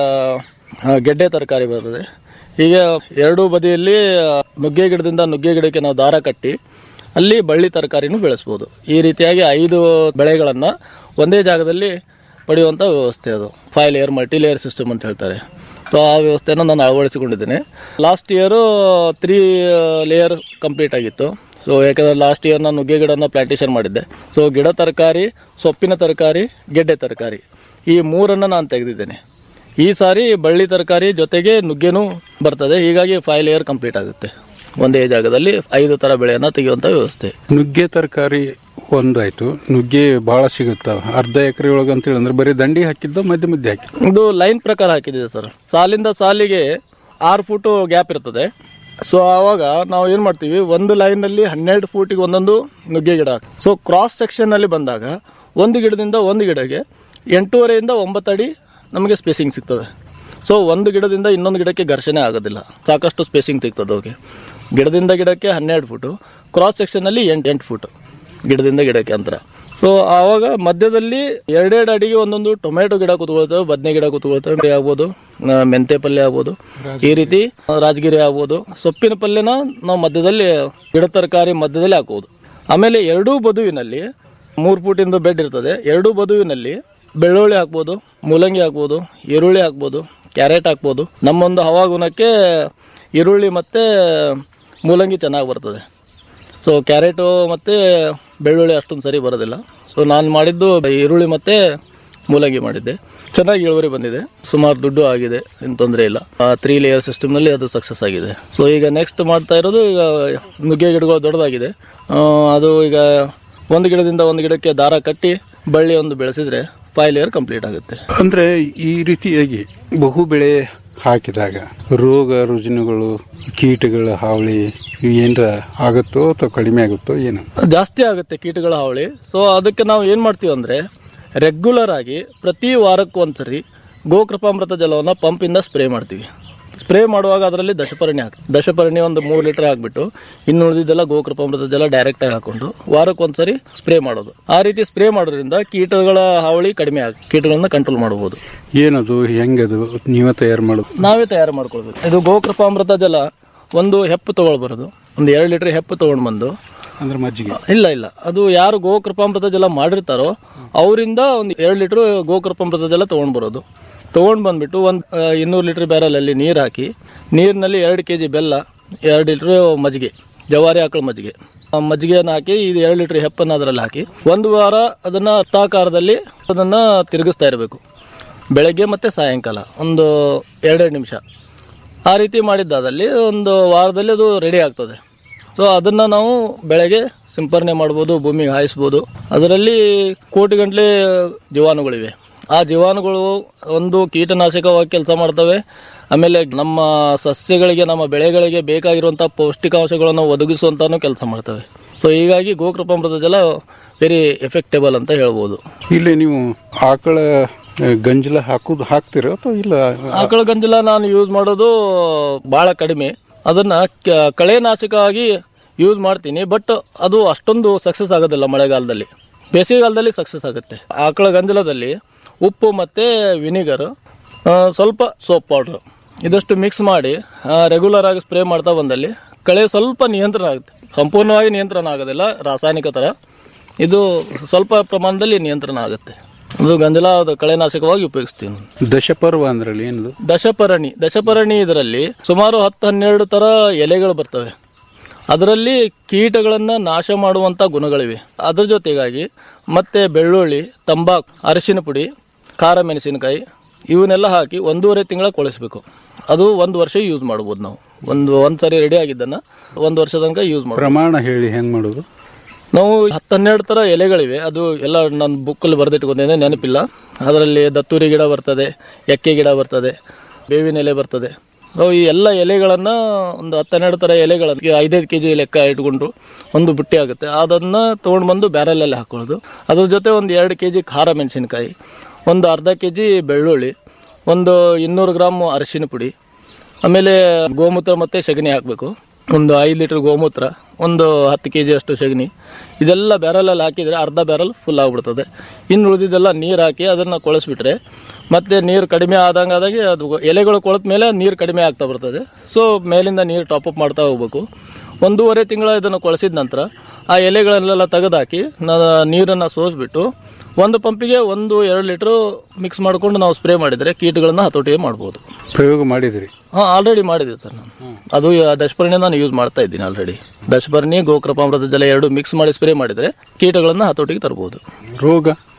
ಆ, ಗೆಡ್ಡೆ ತರಕಾರಿ ಬರ್ತದೆ ಹೀಗೆ ಎರಡೂ ಬದಿಯಲ್ಲಿ ಆ, ನುಗ್ಗೆ ಗಿಡದಿಂದ ನುಗ್ಗೆ ಗಿಡಕ್ಕೆ ನಾವು ದಾರ ಕಟ್ಟಿ ಅಲ್ಲಿ ಬಳ್ಳಿ ತರಕಾರಿನೂ ಬೆಳೆಸ್ಬೋದು ಈ ರೀತಿಯಾಗಿ ಐದು ಬೆಳೆಗಳನ್ನು ಒಂದೇ ಜಾಗದಲ್ಲಿ ಪಡೆಯುವಂಥ ವ್ಯವಸ್ಥೆ ಅದು five layer multi layer system ಅಂತ ಹೇಳ್ತಾರೆ ಸೊ ಆ ವ್ಯವಸ್ಥೆನ ನಾನು ಅಳವಡಿಸಿಕೊಂಡಿದ್ದೇನೆ last year three layer complete ಆಗಿತ್ತು ಸೊ ಯಾಕಂದ್ರೆ ಲಾಸ್ಟ್ ಇಯರ್ ನಾನು ನುಗ್ಗೆ ಗಿಡನ ಪ್ಲಾಂಟೇಶನ್ ಮಾಡಿದ್ದೆ ಸೊ ಗಿಡ ತರಕಾರಿ ಸೊಪ್ಪಿನ ತರಕಾರಿ ಗೆಡ್ಡೆ ತರಕಾರಿ ಈ ಮೂರನ್ನು ನಾನು ತೆಗೆದಿದ್ದೇನೆ ಈ ಸಾರಿ ಬಳ್ಳಿ ತರಕಾರಿ ಜೊತೆಗೆ ನುಗ್ಗೆನೂ ಬರ್ತದೆ ಹೀಗಾಗಿ ಫೈವ್ ಲೇಯರ್ ಕಂಪ್ಲೀಟ್ ಆಗುತ್ತೆ ಒಂದೇ ಜಾಗದಲ್ಲಿ ಐದು ತರ ಬೆಳೆಯನ್ನ ತೆಗೆಯುವಂತ ವ್ಯವಸ್ಥೆ ನುಗ್ಗೆ ತರಕಾರಿ ಒಂದಾಯ್ತು ನುಗ್ಗೆ ಬಹಳ ಸಿಗುತ್ತಾವ ಅರ್ಧ ಎಕರೆ ಒಳಗೆ ಅಂತೇಳಿ ಅಂದ್ರೆ ಬರೀ ದಂಡಿ ಹಾಕಿದ್ದು ಮಧ್ಯೆ ಮಧ್ಯೆ ಹಾಕಿ ಇದು ಲೈನ್ ಪ್ರಕಾರ ಹಾಕಿದ್ದೀವಿ ಸರ್ ಸಾಲಿಂದ ಸಾಲಿಗೆ ಆರು ಫೂಟ್ ಗ್ಯಾಪ್ ಇರ್ತದೆ ಸೊ ಆವಾಗ ನಾವು ಏನ್ ಮಾಡ್ತೀವಿ ಒಂದು ಲೈನ್ ಅಲ್ಲಿ ಹನ್ನೆರಡು ಫೂಟಿಗೆ ಒಂದೊಂದು ನುಗ್ಗೆ ಗಿಡ ಸೊ ಕ್ರಾಸ್ ಸೆಕ್ಷನ್ ಅಲ್ಲಿ ಬಂದಾಗ ಒಂದು ಗಿಡದಿಂದ ಒಂದು ಗಿಡಕ್ಕೆ ಎಂಟೂವರೆಯಿಂದ ಒಂಬತ್ತು ಅಡಿ ನಮಗೆ ಸ್ಪೇಸಿಂಗ್ ಸಿಗ್ತದೆ ಸೊ ಒಂದು ಗಿಡದಿಂದ ಇನ್ನೊಂದು ಗಿಡಕ್ಕೆ ಘರ್ಷಣೆ ಆಗೋದಿಲ್ಲ ಸಾಕಷ್ಟು ಸ್ಪೇಸಿಂಗ್ ಸಿಗ್ತದೆ ಅವ್ರಿಗೆ ಗಿಡದಿಂದ ಗಿಡಕ್ಕೆ ಹನ್ನೆರಡು ಫುಟು ಕ್ರಾಸ್ ಸೆಕ್ಷನ್ ಅಲ್ಲಿ ಎಂಟು ಎಂಟು ಫುಟ್ ಗಿಡದಿಂದ ಗಿಡಕ್ಕೆ ಅಂತರ ಸೊ ಆವಾಗ ಮಧ್ಯದಲ್ಲಿ ಎರಡೆರಡು ಅಡಿಗೆ ಒಂದೊಂದು ಟೊಮೆಟೊ ಗಿಡ ಕೂತ್ಕೊಳ್ತವೆ ಬದನೆ ಗಿಡ ಕೂತ್ಕೊಳ್ತವೆ ಆಗ್ಬೋದು ಆ, ಮೆಂತೆ ಪಲ್ಯ ಆಗ್ಬೋದು ಈ ರೀತಿ ಆ, ರಾಜಗಿರಿ ಆಗ್ಬೋದು ಸೊಪ್ಪಿನ ಪಲ್ಯನ ನಾವು ಮಧ್ಯದಲ್ಲಿ ಗಿಡ ತರಕಾರಿ ಮಧ್ಯದಲ್ಲಿ ಹಾಕೋದು ಆಮೇಲೆ ಎರಡೂ ಬದುವಿನಲ್ಲಿ ಮೂರು ಫೂಟಿಂದ ಬೆಡ್ ಇರ್ತದೆ ಎರಡೂ ಬದುವಿನಲ್ಲಿ ಬೆಳ್ಳುಳ್ಳಿ ಹಾಕ್ಬೋದು ಮೂಲಂಗಿ ಹಾಕ್ಬೋದು ಈರುಳ್ಳಿ ಹಾಕ್ಬೋದು ಕ್ಯಾರೆಟ್ ಹಾಕ್ಬೋದು ನಮ್ಮೊಂದು ಹವಾಗುಣಕ್ಕೆ ಈರುಳ್ಳಿ ಮತ್ತೆ ಮೂಲಂಗಿ ಚೆನ್ನಾಗಿ ಬರ್ತದೆ ಸೊ ಕ್ಯಾರೆಟು ಮತ್ತು ಬೆಳ್ಳುಳ್ಳಿ ಅಷ್ಟೊಂದು ಸರಿ ಬರೋದಿಲ್ಲ ಸೊ ನಾನು ಮಾಡಿದ್ದು ಈರುಳ್ಳಿ ಮತ್ತು ಮೂಲಂಗಿ ಮಾಡಿದ್ದೆ ಚೆನ್ನಾಗಿ ಇಳುವರಿ ಬಂದಿದೆ ಸುಮಾರು ದುಡ್ಡು ಆಗಿದೆ ಏನು ತೊಂದರೆ ಇಲ್ಲ ತ್ರೀ ಲೇಯರ್ ಸಿಸ್ಟಮ್ನಲ್ಲಿ ಅದು ಸಕ್ಸಸ್ ಆಗಿದೆ ಸೊ ಈಗ ನೆಕ್ಸ್ಟ್ ಮಾಡ್ತಾ ಇರೋದು ಈಗ ನುಗ್ಗೆ ಗಿಡಗಳು ದೊಡ್ಡದಾಗಿದೆ ಆ, ಅದು ಈಗ ಒಂದು ಗಿಡದಿಂದ ಒಂದು ಗಿಡಕ್ಕೆ ದಾರ ಕಟ್ಟಿ ಬಳ್ಳಿ ಒಂದು ಬೆಳೆಸಿದ್ರೆ ಫೈವ್ ಲೇಯರ್ ಕಂಪ್ಲೀಟ್ ಆಗುತ್ತೆ ಅಂದ್ರೆ ಈ ರೀತಿಯಾಗಿ ಬಹು ಬೆಳೆ ಹಾಕಿದಾಗ ರೋಗ ರುಜಿನಗಳು ಕೀಟಗಳ ಹಾವಳಿ ಇವು ಏನ್ರ ಆಗುತ್ತೋ ಅಥವಾ ಕಡಿಮೆ ಆಗುತ್ತೋ ಏನು ಜಾಸ್ತಿ ಆಗುತ್ತೆ ಕೀಟಗಳ ಹಾವಳಿ ಸೊ ಅದಕ್ಕೆ ನಾವು ಏನ್ ಮಾಡ್ತೀವಿ ಅಂದ್ರೆ ರೆಗ್ಯುಲರ್ ಆಗಿ ಪ್ರತಿ ವಾರಕ್ಕೆ ಒಂದ್ಸರಿ ಗೋಕೃಪಾಮೃತ ಜಲವನ್ನ ಪಂಪಿಂದ ಸ್ಪ್ರೇ ಮಾಡ್ತೀವಿ ಸ್ಪ್ರೇ ಮಾಡುವಾಗ ಅದರಲ್ಲಿ ದಶಪರ್ಣಿ ಹಾಕಿ ದಶಪರ್ಣಿ ಒಂದು ಮೂರು ಲೀಟರ್ ಹಾಕ್ಬಿಟ್ಟು ಇನ್ನು ಉಳಿದಿದ್ದೆಲ್ಲ ಗೋಕೃಪಾಮೃತ ಜಲ ಡೈರೆಕ್ಟ್ ಆಗಿ ಹಾಕೊಂಡು ವಾರಕ್ಕೆ ಒಂದ್ಸರಿ ಸ್ಪ್ರೇ ಮಾಡೋದು ಆ ರೀತಿ ಸ್ಪ್ರೇ ಮಾಡೋದ್ರಿಂದ ಕೀಟಗಳ ಹಾವಳಿ ಕಡಿಮೆ ಆಗ ಕೀಟಗಳನ್ನ ಕಂಟ್ರೋಲ್ ಮಾಡಬಹುದು ಏನದು ಹೆಂಗದು ನೀವೇ ತಯಾರು ಮಾಡೋದು ನಾವೇ ತಯಾರು ಮಾಡ್ಕೊಳ್ಬೇಕು ಇದು ಗೋಕೃಪಾಮೃತ ಜಲ ಒಂದು ಹೆಪ್ಪು ತಗೊಳ್ಬರೋದು ಒಂದು ಎರಡು ಲೀಟರ್ ಹೆಪ್ಪು ತಗೊಂಡು ಬಂದು ಅಂದ್ರೆ ಮಜ್ಜಿಗೆ ಇಲ್ಲ ಇಲ್ಲ ಅದು ಯಾರು ಗೋಕೃಪಾಮೃತ ಜಲ ಮಾಡಿರ್ತಾರೋ ಅವರಿಂದ ಒಂದು ಎರಡು ಲೀಟರ್ ಗೋಕೃಪಾಮೃತ ಜಲ ತಗೊಂಡ್ ಬರೋದು ತಗೊಂಡ್ ಬಂದ್ಬಿಟ್ಟು ಒಂದು ಇನ್ನೂರು ಲೀಟರ್ ಬ್ಯಾರಲಲ್ಲಿ ನೀರು ಹಾಕಿ ನೀರಿನಲ್ಲಿ ಎರಡು ಕೆ ಜಿ ಬೆಲ್ಲ ಎರಡು ಲೀಟರ್ ಮಜ್ಜಿಗೆ ಜವಾರಿ ಆಕಳ ಮಜ್ಜಿಗೆ ಆ ಮಜ್ಜಿಗೆಯನ್ನು ಹಾಕಿ ಇದು ಎರಡು ಲೀಟರ್ ಹೆಪ್ಪನ್ನು ಅದರಲ್ಲಿ ಹಾಕಿ ಒಂದು ವಾರ ಅದನ್ನ ವೃತ್ತಾಕಾರದಲ್ಲಿ ಅದನ್ನ ತಿರುಗಿಸ್ತಾ ಇರಬೇಕು ಬೆಳಗ್ಗೆ ಮತ್ತೆ ಸಾಯಂಕಾಲ ಒಂದು ಎರಡೆರಡು ನಿಮಿಷ ಆ ರೀತಿ ಮಾಡಿದ್ದಾದಲ್ಲಿ ಒಂದು ವಾರದಲ್ಲಿ ಅದು ರೆಡಿ ಆಗ್ತದೆ ಸೊ ಅದನ್ನ ನಾವು ಬೆಳೆಗೆ ಸಿಂಪರಣೆ ಮಾಡ್ಬೋದು ಭೂಮಿಗೆ ಹಾಯಿಸ್ಬೋದು ಅದರಲ್ಲಿ ಕೋಟಿ ಗಂಟ್ಲೆ ಜೀವಾಣುಗಳಿವೆ ಆ ಜೀವಾಣುಗಳು ಒಂದು ಕೀಟನಾಶಕವಾಗಿ ಕೆಲಸ ಮಾಡ್ತವೆ ಆಮೇಲೆ ನಮ್ಮ ಸಸ್ಯಗಳಿಗೆ ನಮ್ಮ ಬೆಳೆಗಳಿಗೆ ಬೇಕಾಗಿರುವಂಥ ಪೌಷ್ಟಿಕಾಂಶಗಳನ್ನು ಒದಗಿಸುವಂತಾನು ಕೆಲಸ ಮಾಡ್ತವೆ ಸೊ ಹೀಗಾಗಿ ಗೋಕೃಪಾಮೃತ ಜಲ ವೆರಿ ಎಫೆಕ್ಟೇಬಲ್ ಅಂತ ಹೇಳ್ಬೋದು ಇಲ್ಲಿ ನೀವು ಆಕಳ ಆ, ಗಂಜಲ ಹಾಕುದು ಹಾಕ್ತಿರೋ ಅಥವಾ ಇಲ್ಲ ಆಕಳ ಗಂಜಲ ನಾನು ಯೂಸ್ ಮಾಡೋದು ಬಹಳ ಕಡಿಮೆ ಅದನ್ನ ಕ- ಕಳೆನಾಶಕವಾಗಿ ಯೂಸ್ ಮಾಡ್ತೀನಿ ಬಟ್ ಅದು ಅಷ್ಟೊಂದು ಸಕ್ಸಸ್ ಆಗೋದಿಲ್ಲ ಮಳೆಗಾಲದಲ್ಲಿ ಬೇಸಿಗೆಗಾಲದಲ್ಲಿ ಸಕ್ಸಸ್ ಆಗುತ್ತೆ ಆಕಳ ಗಂಜಲದಲ್ಲಿ ಉಪ್ಪು ಮತ್ತೆ ವಿನಿಗರ್ ಸ್ವಲ್ಪ ಸೋಪ್ ಪೌಡ್ರ್ ಇದಷ್ಟು ಮಿಕ್ಸ್ ಮಾಡಿ ರೆಗ್ಯುಲರ್ ಆಗಿ ಸ್ಪ್ರೇ ಮಾಡ್ತಾ ಬಂದಲ್ಲಿ ಕಳೆ ಸ್ವಲ್ಪ ನಿಯಂತ್ರಣ ಆಗುತ್ತೆ ಸಂಪೂರ್ಣವಾಗಿ ನಿಯಂತ್ರಣ ಆಗೋದಿಲ್ಲ ರಾಸಾಯನಿಕ ಥರ ಇದು ಸ್ವಲ್ಪ ಪ್ರಮಾಣದಲ್ಲಿ ನಿಯಂತ್ರಣ ಆಗುತ್ತೆ ಅದು ಗಂಜಲ ಅದು ಕಳೆನಾಶಕವಾಗಿ ಉಪಯೋಗಿಸ್ತೀನಿ ನಾನು. ದಶಪರ್ವ ಅಂದ್ರಲ್ಲಿ ಏನದು ದಶಪರಣಿ ದಶಪರಣಿ ಇದರಲ್ಲಿ ಸುಮಾರು ಹತ್ತು ಹನ್ನೆರಡು ತರ ಎಲೆಗಳು ಬರ್ತವೆ ಅದರಲ್ಲಿ ಕೀಟಗಳನ್ನ ನಾಶ ಮಾಡುವಂತ ಗುಣಗಳಿವೆ ಅದ್ರ ಜೊತೆಗಾಗಿ ಮತ್ತೆ ಬೆಳ್ಳುಳ್ಳಿ ತಂಬಾಕು ಅರಿಶಿನ ಪುಡಿ ಖಾರ ಮೆಣಸಿನಕಾಯಿ ಇವನ್ನೆಲ್ಲ ಹಾಕಿ ಒಂದೂವರೆ ತಿಂಗಳ ಕೊಳಿಸ್ಬೇಕು ಅದು ಒಂದು ವರ್ಷ ಯೂಸ್ ಮಾಡ್ಬೋದು ನಾವು ಒಂದು ಒಂದ್ ಸರಿ ರೆಡಿ ಆಗಿದ್ದನ್ನ ಒಂದು ವರ್ಷ ತನಕ ಯೂಸ್ ಮಾಡ್ಬೋದು ಪ್ರಮಾಣ ಹೇಳಿ ಹೆಂಗ್ ಮಾಡೋದು ನಾವು ಹತ್ತು ಹನ್ನೆರಡು ಥರ ಎಲೆಗಳಿವೆ ಅದು ಎಲ್ಲ ನನ್ನ ಬುಕ್ಕಲ್ಲಿ ಬರೆದಿಟ್ಕೊಂಡಿದ್ದೆ ನೆನಪಿಲ್ಲ ಅದರಲ್ಲಿ ದತ್ತೂರಿ ಗಿಡ ಬರ್ತದೆ ಎಕ್ಕೆ ಗಿಡ ಬರ್ತದೆ ಬೇವಿನ ಎಲೆ ಬರ್ತದೆ ನಾವು ಈ ಎಲ್ಲ ಎಲೆಗಳನ್ನ ಒಂದು ಹತ್ತು ಹನ್ನೆರಡು ಥರ ಎಲೆಗಳನ್ನು ಐದೈದು ಕೆ ಜಿ ಲೆಕ್ಕ ಇಟ್ಕೊಂಡು ಒಂದು ಬುಟ್ಟಿ ಆಗುತ್ತೆ ಅದನ್ನ ತೊಗೊಂಡು ಬಂದು ಬ್ಯಾರಲಲ್ಲಿ ಹಾಕೊಳ್ಳೋದು ಅದ್ರ ಜೊತೆ ಒಂದು ಎರಡು ಕೆ ಜಿ ಖಾರ ಮೆಣಸಿನಕಾಯಿ ಒಂದು ಅರ್ಧ ಕೆ ಜಿ ಬೆಳ್ಳುಳ್ಳಿ ಒಂದು ಇನ್ನೂರು ಗ್ರಾಮ್ ಅರಿಶಿನ ಪುಡಿ ಆಮೇಲೆ ಗೋಮೂತ್ರ ಮತ್ತೆ ಸಗಣಿ ಹಾಕಬೇಕು ಒಂದು ಐದು ಲೀಟರ್ ಗೋಮೂತ್ರ ಒಂದು ಹತ್ತು ಕೆ ಜಿ ಅಷ್ಟು ಸಗಣಿ ಇದೆಲ್ಲ ಬ್ಯಾರಲಲ್ಲಿ ಹಾಕಿದರೆ ಅರ್ಧ ಬ್ಯಾರಲ್ ಫುಲ್ ಆಗಿಬಿಡ್ತದೆ ಇನ್ನು ಉಳಿದಿದ್ದೆಲ್ಲ ನೀರು ಹಾಕಿ ಅದನ್ನು ಕೊಳಿಸ್ಬಿಟ್ರೆ ಮತ್ತೆ ನೀರು ಕಡಿಮೆ ಆದಂಗೆ ಆದಾಗೆ ಅದು ಎಲೆಗಳು ಕೊಳೆತ ಮೇಲೆ ನೀರು ಕಡಿಮೆ ಆಗ್ತಾ ಬರ್ತದೆ ಸೊ ಮೇಲಿಂದ ನೀರು ಟಾಪ್ ಅಪ್ ಮಾಡ್ತಾ ಹೋಗ್ಬೇಕು ಒಂದೂವರೆ ತಿಂಗಳ ಇದನ್ನು ಕೊಳೆಸಿದ ನಂತರ ಆ ಎಲೆಗಳನ್ನೆಲ್ಲ ತೆಗೆದಾಕಿ ನೀರನ್ನು ಸೋಸ್ಬಿಟ್ಟು ಒಂದು ಪಂಪಿಗೆ ಒಂದು ಎರಡು ಲೀಟ್ರು ಮಿಕ್ಸ್ ಮಾಡಿಕೊಂಡು ನಾವು ಸ್ಪ್ರೇ ಮಾಡಿದರೆ ಕೀಟಗಳನ್ನ ಹತೋಟಿ ಮಾಡ್ಬೋದು ಪ್ರಯೋಗ ಮಾಡಿದ್ರಿ ಹಾಂ ಆಲ್ರೆಡಿ ಮಾಡಿದೆ ಸರ್ ನಾನು ಅದು ಆ ದಶಪರ್ಣಿ ನಾನು ಯೂಸ್ ಮಾಡ್ತಾ ಇದ್ದೀನಿ ಆಲ್ರೆಡಿ ದಶಪರ್ಣಿ ಗೋಕೃಪಾಮೃತ ಜಲ ಎರಡು ಮಿಕ್ಸ್ ಮಾಡಿ ಸ್ಪ್ರೇ ಮಾಡಿದರೆ ಕೀಟಗಳನ್ನ ಹತೋಟಿಗೆ ತರಬಹುದು ರೋಗ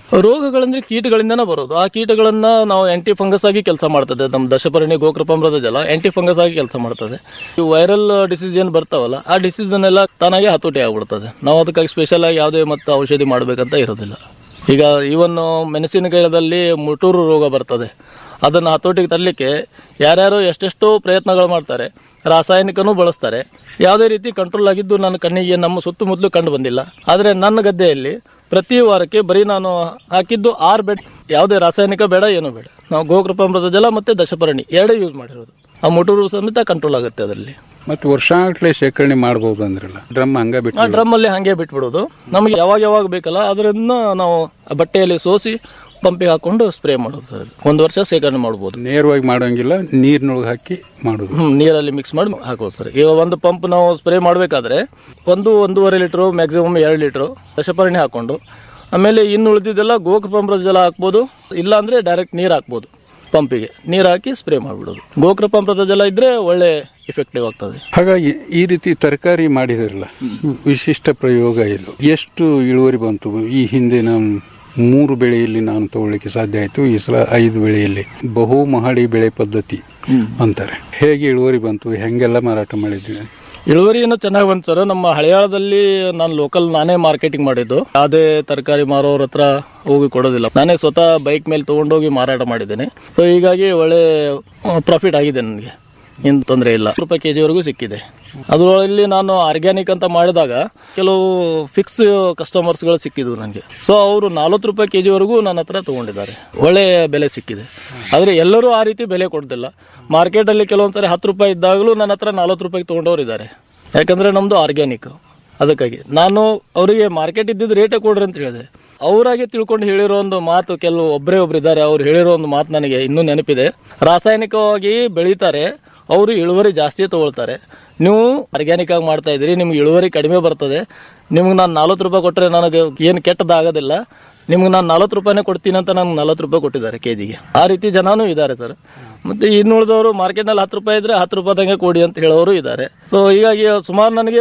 ರೋಗಗಳಂದ್ರೆ ಕೀಟಗಳಿಂದನೇ ಬರೋದು ಆ ಕೀಟಗಳನ್ನ ನಾವು ಆಂಟಿ ಫಂಗಸ್ ಆಗಿ ಕೆಲಸ ಮಾಡ್ತದೆ ನಮ್ಮ ದಶಪರ್ಣಿ ಗೋಕೃಪಾಮೃತ ಜಲ ಆಂಟಿ ಫಂಗಸ್ ಆಗಿ ಕೆಲಸ ಮಾಡ್ತದೆ ಈ ವೈರಲ್ ಡಿಸೀಸ್ ಏನ್ ಬರ್ತಾವಲ್ಲ ಆ ಡಿಸೀಸ್ ಎಲ್ಲ ತಾನಾಗೆ ಹತೋಟಿ ಆಗ್ಬಿಡ್ತದೆ ನಾವು ಅದಕ್ಕಾಗಿ ಸ್ಪೆಷಲ್ ಆಗಿ ಯಾವುದೇ ಮತ್ತೆ ಔಷಧಿ ಮಾಡಬೇಕಂತ ಇರೋದಿಲ್ಲ ಈಗ ಇವನ್ ಮೆಣಸಿನಕಾಯದಲ್ಲಿ ಮುಟೂರು ರೋಗ ಬರ್ತದೆ ಅದನ್ನು ಹತೋಟಿಗೆ ತರಲಿಕ್ಕೆ ಯಾರ್ಯಾರು ಎಷ್ಟೆಷ್ಟೋ ಪ್ರಯತ್ನಗಳು ಮಾಡ್ತಾರೆ ರಾಸಾಯನಿಕನೂ ಬಳಸ್ತಾರೆ ಯಾವುದೇ ರೀತಿ ಕಂಟ್ರೋಲ್ ಆಗಿದ್ದು ನನ್ನ ಕಣ್ಣಿಗೆ ನಮ್ಮ ಸುತ್ತಮುತ್ತಲು ಕಂಡು ಬಂದಿಲ್ಲ ಆದರೆ ನನ್ನ ಗದ್ದೆಯಲ್ಲಿ ಪ್ರತಿ ವಾರಕ್ಕೆ ಬರೀ ನಾನು ಹಾಕಿದ್ದು ಆರು ಬೆಡ್ ಯಾವುದೇ ರಾಸಾಯನಿಕ ಬೇಡ ಏನೂ ಬೇಡ ನಾವು ಗೋಕೃಪಾಮೃತ ಜಲ ಮತ್ತೆ ದಶಪರ್ಣಿ ಎರಡೇ ಯೂಸ್ ಮಾಡಿರೋದು ಆ ಮುಟೂರು ಸಮೇತ ಕಂಟ್ರೋಲ್ ಆಗುತ್ತೆ ಅದರಲ್ಲಿ ಮತ್ತೆ ವರ್ಷಾಗಟ್ಲೆ ಶೇಖರಣೆ ಮಾಡಬಹುದು ಅಂದ್ರಲ್ಲ ಡ್ರಮ್ ಹಂಗ ಬಿಟ್ಟು ಆ ಡ್ರಮ್ ಅಲ್ಲಿ ಹಂಗೆ ಬಿಟ್ಬಿಡೋದು ನಮಗೆ ಯಾವಾಗ ಯಾವಾಗ ಬೇಕಲ್ಲ ಅದರಿಂದ ನಾವು ಆ ಬಟ್ಟೆಯಲ್ಲಿ ಸೋಸಿ ಪಂಪಿಗೆ ಹಾಕೊಂಡು ಸ್ಪ್ರೇ ಮಾಡೋದು ಸರ್ ಅದು. ಒಂದು ವರ್ಷ ಶೇಖರಣೆ ಮಾಡ್ಬೋದು ನೇರವಾಗಿ ಮಾಡೋಂಗಿಲ್ಲ ನೀರಿನೊಳಗೆ ಹಾಕಿ ಮಾಡುದು ಹ್ಮ್, ನೀರಲ್ಲಿ ಮಿಕ್ಸ್ ಮಾಡಿ ಹಾಕೋದು ಸರ್ ಈಗ ಒಂದು ಪಂಪ್ ನಾವು ಸ್ಪ್ರೇ ಮಾಡಬೇಕಾದ್ರೆ ಒಂದು ಒಂದೂವರೆ ಲೀಟ್ರು ಮ್ಯಾಕ್ಸಿಮಮ್ ಎರಡು ಲೀಟ್ರು ದಶಪರ್ಣಿ ಹಾಕೊಂಡು ಆಮೇಲೆ ಇನ್ನು ಉಳಿದಿದ್ದೆಲ್ಲ ಗೋಕೃಪಾಮೃತ ಜಲ ಹಾಕ್ಬೋದು ಇಲ್ಲ ಅಂದ್ರೆ ಡೈರೆಕ್ಟ್ ನೀರು ಹಾಕ್ಬೋದು ಪಂಪಿಗೆ ನೀರು ಹಾಕಿ ಸ್ಪ್ರೇ ಮಾಡಿಬಿಡೋದು ಗೋಕೃಪಾಮೃತ ಜಲ ಇದ್ರೆ ಒಳ್ಳೆ ಇಫೆಕ್ಟಿವ್ ಆಗ್ತದೆ ಹಾಗಾಗಿ ಈ ರೀತಿ ತರಕಾರಿ ಮಾಡಿದಿರಲ್ಲ ವಿಶಿಷ್ಟ ಪ್ರಯೋಗ ಇದು ಎಷ್ಟು ಇಳುವರಿ ಬಂತು ಈ ಹಿಂದೆ ನಾನು ಮೂರು ಬೆಳೆಯಲ್ಲಿ ನಾನು ತಗೊಳ್ಳಿಕ್ಕೆ ಸಾಧ್ಯ ಆಯ್ತು ಈ ಸಲ ಐದು ಬೆಳೆಯಲ್ಲಿ ಬಹು ಮಹಡಿ ಬೆಳೆ ಪದ್ಧತಿ ಅಂತಾರೆ ಹೇಗೆ ಇಳುವರಿ ಬಂತು ಹೆಂಗೆಲ್ಲ ಮಾರಾಟ ಮಾಡಿದ್ದೀವಿ ಇಳುವರಿ ಏನೋ ಚೆನ್ನಾಗಿ ಬಂತು ಸರ್ ನಮ್ಮ ಹಳೆಯಾಳದಲ್ಲಿ ನಾನು ಲೋಕಲ್ ನಾನೇ ಮಾರ್ಕೆಟಿಂಗ್ ಮಾಡಿದ್ದು ಯಾವುದೇ ತರಕಾರಿ ಮಾರೋರ ಹತ್ರ ಹೋಗಿ ಕೊಡೋದಿಲ್ಲ ನಾನೇ ಸ್ವತಃ ಬೈಕ್ ಮೇಲೆ ತಗೊಂಡೋಗಿ ಮಾರಾಟ ಮಾಡಿದ್ದೇನೆ ಸೊ ಹೀಗಾಗಿ ಒಳ್ಳೆ ಪ್ರಾಫಿಟ್ ಆಗಿದೆ ನನಗೆ ಏನು ತೊಂದರೆ ಇಲ್ಲ ರೂಪಾಯಿ ಕೆ ಜಿವರೆಗೂ ಸಿಕ್ಕಿದೆ ಅದರಲ್ಲಿ ನಾನು ಆರ್ಗ್ಯಾನಿಕ್ ಅಂತ ಮಾಡಿದಾಗ ಕೆಲವು ಫಿಕ್ಸ್ ಕಸ್ಟಮರ್ಸ್ಗಳು ಸಿಕ್ಕಿದ್ವು ನನಗೆ ಸೊ ಅವರು ನಲ್ವತ್ತು ರೂಪಾಯಿ ಕೆ ಜಿವರೆಗೂ ನನ್ನ ಹತ್ರ ತಗೊಂಡಿದ್ದಾರೆ ಒಳ್ಳೆ ಬೆಲೆ ಸಿಕ್ಕಿದೆ ಆದರೆ ಎಲ್ಲರೂ ಆ ರೀತಿ ಬೆಲೆ ಕೊಡ್ತಿಲ್ಲ ಮಾರ್ಕೆಟಲ್ಲಿ ಕೆಲವೊಂದ್ಸರಿ ಹತ್ತು ರೂಪಾಯಿ ಇದ್ದಾಗಲೂ ನನ್ನ ಹತ್ರ ನಲ್ವತ್ತು ರೂಪಾಯಿಗೆ ತೊಗೊಂಡವ್ರು ಇದ್ದಾರೆ ಯಾಕಂದ್ರೆ ನಮ್ದು ಆರ್ಗ್ಯಾನಿಕ್ ಅದಕ್ಕಾಗಿ ನಾನು ಅವರಿಗೆ ಮಾರ್ಕೆಟ್ ಇದ್ದಿದ್ದು ರೇಟೇ ಕೊಡ್ರಿ ಅಂತ ಹೇಳಿದೆ ಅವರಾಗೆ ತಿಳ್ಕೊಂಡು ಹೇಳಿರೋ ಒಂದು ಮಾತು ಕೆಲವು ಒಬ್ಬರೇ ಒಬ್ರು ಇದ್ದಾರೆ ಅವ್ರು ಹೇಳಿರೋ ಒಂದು ಮಾತು ನನಗೆ ಇನ್ನೂ ನೆನಪಿದೆ ರಾಸಾಯನಿಕವಾಗಿ ಬೆಳೀತಾರೆ ಅವರು ಇಳುವರಿ ಜಾಸ್ತಿ ತಗೊಳ್ತಾರೆ ನೀವು ಆರ್ಗ್ಯಾನಿಕ್ ಆಗಿ ಮಾಡ್ತಾ ಇದ್ದೀರಿ ನಿಮ್ಗೆ ಇಳುವರಿ ಕಡಿಮೆ ಬರ್ತದೆ ನಿಮ್ಗೆ ನಾನು ನಲ್ವತ್ತು ರೂಪಾಯಿ ಕೊಟ್ಟರೆ ನನಗೆ ಏನು ಕೆಟ್ಟದಾಗೋದಿಲ್ಲ ನಿಮ್ಗೆ ನಾನು ನಲ್ವತ್ತು ರೂಪಾಯಿನೇ ಕೊಡ್ತೀನಿ ಅಂತ ನಂಗೆ ನಲ್ವತ್ತು ರೂಪಾಯಿ ಕೊಟ್ಟಿದ್ದಾರೆ ಕೆ ಜಿಗೆ ಆ ರೀತಿ ಜನನೂ ಇದ್ದಾರೆ ಸರ್ ಮತ್ತೆ ಇನ್ನುಳಿದವರು ಮಾರ್ಕೆಟ್ನಲ್ಲಿ ಹತ್ತು ರೂಪಾಯಿ ಇದ್ರೆ ಹತ್ತು ರೂಪಾಯಿದಂಗೆ ಕೊಡಿ ಅಂತ ಹೇಳೋರು ಇದ್ದಾರೆ ಸೊ ಹೀಗಾಗಿ ಸುಮಾರು ನನಗೆ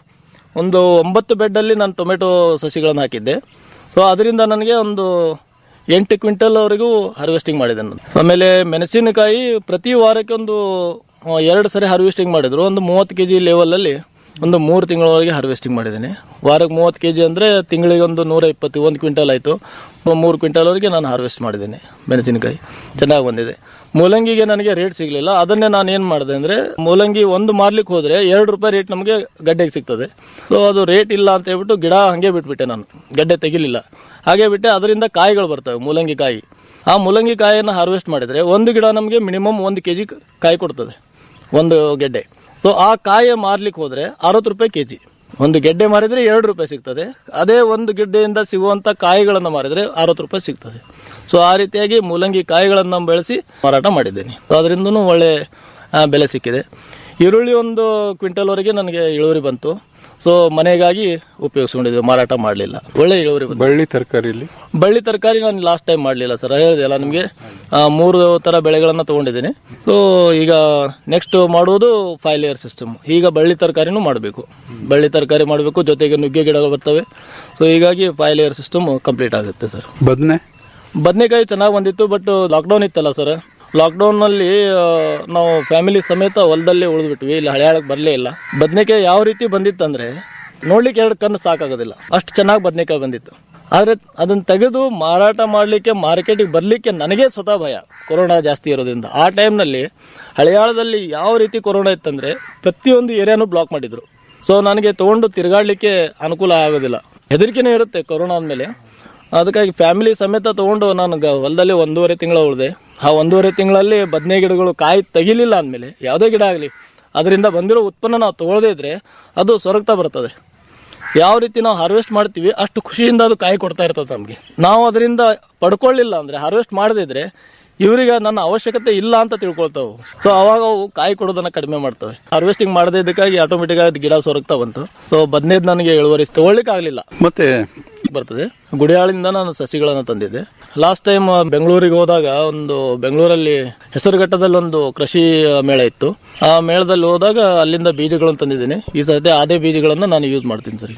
ಒಂದು ಒಂಬತ್ತು ಬೆಡ್ಡಲ್ಲಿ ನಾನು ಟೊಮೆಟೊ ಸಸಿಗಳನ್ನು ಹಾಕಿದ್ದೆ ಸೊ ಅದರಿಂದ ನನಗೆ ಒಂದು ಎಂಟು ಕ್ವಿಂಟಲ್ ವರೆಗೂ ಹಾರ್ವೆಸ್ಟಿಂಗ್ ಮಾಡಿದೆ ನಾನು ಆಮೇಲೆ ಮೆಣಸಿನಕಾಯಿ ಪ್ರತಿ ವಾರಕ್ಕೆ ಒಂದು ಆ, ಎರಡು ಸರಿ ಹಾರ್ವೆಸ್ಟಿಂಗ್ ಮಾಡಿದ್ರು ಒಂದು ಮೂವತ್ತು ಕೆ ಜಿ ಲೆವೆಲಲ್ಲಿ ಒಂದು ಮೂರು ತಿಂಗಳವರೆಗೆ ಹಾರ್ವೆಸ್ಟಿಂಗ್ ಮಾಡಿದ್ದೀನಿ ವಾರಕ್ಕೆ ಮೂವತ್ತು ಕೆ ಜಿ ಅಂದರೆ ತಿಂಗಳಿಗೆ ಒಂದು ನೂರ ಇಪ್ಪತ್ತು ಒಂದು ಕ್ವಿಂಟಲ್ ಆಯಿತು ಮೂರು ಕ್ವಿಂಟಲ್ವರೆಗೆ ನಾನು ಹಾರ್ವೆಸ್ಟ್ ಮಾಡಿದ್ದೀನಿ ಮೆಣಸಿನಕಾಯಿ ಚೆನ್ನಾಗಿ ಬಂದಿದೆ ಮೂಲಂಗಿಗೆ ನನಗೆ ರೇಟ್ ಸಿಗಲಿಲ್ಲ ಅದನ್ನೇ ನಾನು ಏನು ಮಾಡಿದೆ ಅಂದರೆ ಮೂಲಂಗಿ ಒಂದು ಮಾರ್ಲಿಕ್ಕೆ ಹೋದರೆ ಎರಡು ರೂಪಾಯಿ ರೇಟ್ ನಮಗೆ ಗಡ್ಡೆಗೆ ಸಿಗ್ತದೆ ಸೊ ಅದು ರೇಟ್ ಇಲ್ಲ ಅಂತ ಹೇಳ್ಬಿಟ್ಟು ಗಿಡ ಹಾಗೆ ಬಿಟ್ಬಿಟ್ಟೆ ನಾನು ಗಡ್ಡೆ ತೆಗಿಲಿಲ್ಲ ಹಾಗೆ ಬಿಟ್ಟೆ ಅದರಿಂದ ಕಾಯಿಗಳು ಬರ್ತವೆ ಮೂಲಂಗಿ ಕಾಯಿ ಆ ಮೂಲಂಗಿ ಕಾಯಿಯನ್ನು ಹಾರ್ವೆಸ್ಟ್ ಮಾಡಿದರೆ ಒಂದು ಗಿಡ ನಮಗೆ ಮಿನಿಮಮ್ ಒಂದು ಕೆ ಜಿ ಕಾಯಿ ಕೊಡ್ತದೆ ಒಂದು ಗೆಡ್ಡೆ ಸೊ ಆ ಕಾಯಿ ಮಾರ್ಲಿಕ್ಕೆ ಹೋದರೆ ಅರವತ್ತು ರೂಪಾಯಿ ಕೆ ಜಿ ಒಂದು ಗೆಡ್ಡೆ ಮಾರಿದರೆ ಎರಡು ರೂಪಾಯಿ ಸಿಗ್ತದೆ ಅದೇ ಒಂದು ಗೆಡ್ಡೆಯಿಂದ ಸಿಗುವಂಥ ಕಾಯಿಗಳನ್ನು ಮಾರಿದರೆ ಅರವತ್ತು ರೂಪಾಯಿ ಸಿಗ್ತದೆ ಸೊ ಆ ರೀತಿಯಾಗಿ ಮೂಲಂಗಿ ಕಾಯಿಗಳನ್ನು ಬೆಳೆಸಿ ಮಾರಾಟ ಮಾಡಿದ್ದೇನೆ ಸೊ ಅದರಿಂದನೂ ಒಳ್ಳೆ ಆ, ಬೆಲೆ ಸಿಕ್ಕಿದೆ ಈರುಳ್ಳಿ ಒಂದು ಕ್ವಿಂಟಲ್ವರೆಗೆ ನನಗೆ ಇಳುವರಿ ಬಂತು ಸೊ ಮನೆಗಾಗಿ ಉಪಯೋಗಿಸ್ಕೊಂಡಿದ್ದೆ ಮಾರಾಟ ಮಾಡಲಿಲ್ಲ ಒಳ್ಳೆ ಇಳುವರಿ ಬಂತು ಬಳ್ಳಿ ತರಕಾರಿಯಲ್ಲಿ ಬಳ್ಳಿ ತರಕಾರಿ ನಾನು ಲಾಸ್ಟ್ ಟೈಮ್ ಮಾಡಲಿಲ್ಲ ಸರ್ ಹೇಳಿದೆ ಅಲ್ಲ ನಿಮಗೆ ಮೂರು ಥರ ಬೆಳೆಗಳನ್ನು ತೊಗೊಂಡಿದ್ದೀನಿ ಸೊ ಈಗ ನೆಕ್ಸ್ಟ್ ಮಾಡುವುದು ಫೈವ್ ಲೇಯರ್ ಸಿಸ್ಟಮ್ ಈಗ ಬಳ್ಳಿ ತರಕಾರಿನೂ ಮಾಡಬೇಕು ಬಳ್ಳಿ ತರಕಾರಿ ಮಾಡಬೇಕು ಜೊತೆಗೆ ನುಗ್ಗೆ ಗಿಡಗಳು ಬರ್ತವೆ ಸೊ ಹೀಗಾಗಿ ಫೈವ್ ಲೇಯರ್ ಸಿಸ್ಟಮ್ ಕಂಪ್ಲೀಟ್ ಆಗುತ್ತೆ ಸರ್ ಬದನೆ ಬದನೆಕಾಯಿ ಚೆನ್ನಾಗಿ ಬಂದಿತ್ತು ಬಟ್ ಲಾಕ್ಡೌನ್ ಇತ್ತಲ್ಲ ಸರ್ ಲಾಕ್ಡೌನ್ನಲ್ಲಿ ನಾವು ಫ್ಯಾಮಿಲಿ ಸಮೇತ ಹೊಲದಲ್ಲೇ ಉಳಿದ್ಬಿಟ್ವಿ ಇಲ್ಲಿ ಹಳೆಯಾಳಕ್ಕೆ ಬರಲೇ ಇಲ್ಲ ಬದನೆಕಾಯಿ ಯಾವ ರೀತಿ ಬಂದಿತ್ತಂದ್ರೆ ನೋಡ್ಲಿಕ್ಕೆ ಎರಡು ಕಣ್ಣು ಸಾಕಾಗೋದಿಲ್ಲ ಅಷ್ಟು ಚೆನ್ನಾಗಿ ಬದನೆಕಾಯಿ ಬಂದಿತ್ತು ಆದರೆ ಅದನ್ನು ತೆಗೆದು ಮಾರಾಟ ಮಾಡಲಿಕ್ಕೆ ಮಾರ್ಕೆಟಿಗೆ ಬರಲಿಕ್ಕೆ ನನಗೆ ಸ್ವತಃ ಭಯ ಕೊರೋನಾ ಜಾಸ್ತಿ ಇರೋದ್ರಿಂದ ಆ ಟೈಮ್ನಲ್ಲಿ ಹಳೆಯಾಳದಲ್ಲಿ ಯಾವ ರೀತಿ ಕೊರೋನಾ ಇತ್ತಂದ್ರೆ ಪ್ರತಿಯೊಂದು ಏರಿಯಾನು ಬ್ಲಾಕ್ ಮಾಡಿದ್ರು ಸೊ ನನಗೆ ತಗೊಂಡು ತಿರುಗಾಡಲಿಕ್ಕೆ ಅನುಕೂಲ ಆಗೋದಿಲ್ಲ ಹೆದರಿಕೆನೇ ಇರುತ್ತೆ ಕೊರೋನಾ ಆದಮೇಲೆ ಅದಕ್ಕಾಗಿ ಫ್ಯಾಮಿಲಿ ಸಮೇತ ತಗೊಂಡು ನಾನು ಗ- ಹೊಲದಲ್ಲಿ ಒಂದೂವರೆ ತಿಂಗಳ ಉಳಿದೆ ಆ ಒಂದೂವರೆ ತಿಂಗಳಲ್ಲಿ ಬದನೆ ಗಿಡಗಳು ಕಾಯಿ ತೆಗಿಲಿಲ್ಲ ಅಂದಮೇಲೆ ಯಾವುದೇ ಗಿಡ ಆಗಲಿ ಅದರಿಂದ ಬಂದಿರೋ ಉತ್ಪನ್ನ ನಾವು ತಗೊಳ್ಳದೇ ಇದ್ರೆ ಅದು ಸೊರಗ್ತಾ ಬರ್ತದೆ ಯಾವ ರೀತಿ ನಾವು ಹಾರ್ವೆಸ್ಟ್ ಮಾಡ್ತೀವಿ ಅಷ್ಟು ಖುಷಿಯಿಂದ ಅದು ಕಾಯಿ ಕೊಡ್ತಾ ಇರ್ತದೆ ನಮಗೆ ನಾವು ಅದರಿಂದ ಪಡ್ಕೊಳ್ಳಿಲ್ಲ ಅಂದ್ರೆ ಹಾರ್ವೆಸ್ಟ್ ಮಾಡದೇ ಇದ್ರೆ ಇವರಿಗೆ ನನ್ನ ಅವಶ್ಯಕತೆ ಇಲ್ಲ ಅಂತ ತಿಳ್ಕೊಳ್ತಾವು ಸೊ ಅವಾಗ ಅವು ಕಾಯಿ ಕೊಡೋದನ್ನ ಕಡಿಮೆ ಮಾಡ್ತವೆ ಹಾರ್ವೆಸ್ಟಿಂಗ್ ಮಾಡದೇ ಇದಕ್ಕಾಗಿ ಆಟೋಮೆಟಿಕ್ ಆಗಿ ಗಿಡ ಸೊರಗ್ತಾ ಬಂತು ಸೊ ಬದನೇದ್ ನನಗೆ ಇಳುವರಿ ತಗೊಳ್ಳಿಕ್ಕೆ ಆಗಲಿಲ್ಲ ಮತ್ತೆ ಬರ್ತದೆ ಗುಡಿಯಾಳಿಂದ ನಾನು ಸಸಿಗಳನ್ನು ತಂದಿದ್ದೆ ಲಾಸ್ಟ್ ಟೈಮ್ ಬೆಂಗಳೂರಿಗೆ ಹೋದಾಗ ಒಂದು ಬೆಂಗಳೂರಲ್ಲಿ ಹೆಸರುಘಟ್ಟದಲ್ಲಿ ಒಂದು ಕೃಷಿ ಮೇಳ ಇತ್ತು ಆ ಮೇಳದಲ್ಲಿ ಹೋದಾಗ ಅಲ್ಲಿಂದ ಬೀಜಗಳನ್ನು ತಂದಿದ್ದೀನಿ ಈ ಸದ್ಯ ಅದೇ ಬೀಜಗಳನ್ನು ನಾನು ಯೂಸ್ ಮಾಡ್ತೀನಿ ಸರ್ ಈಗ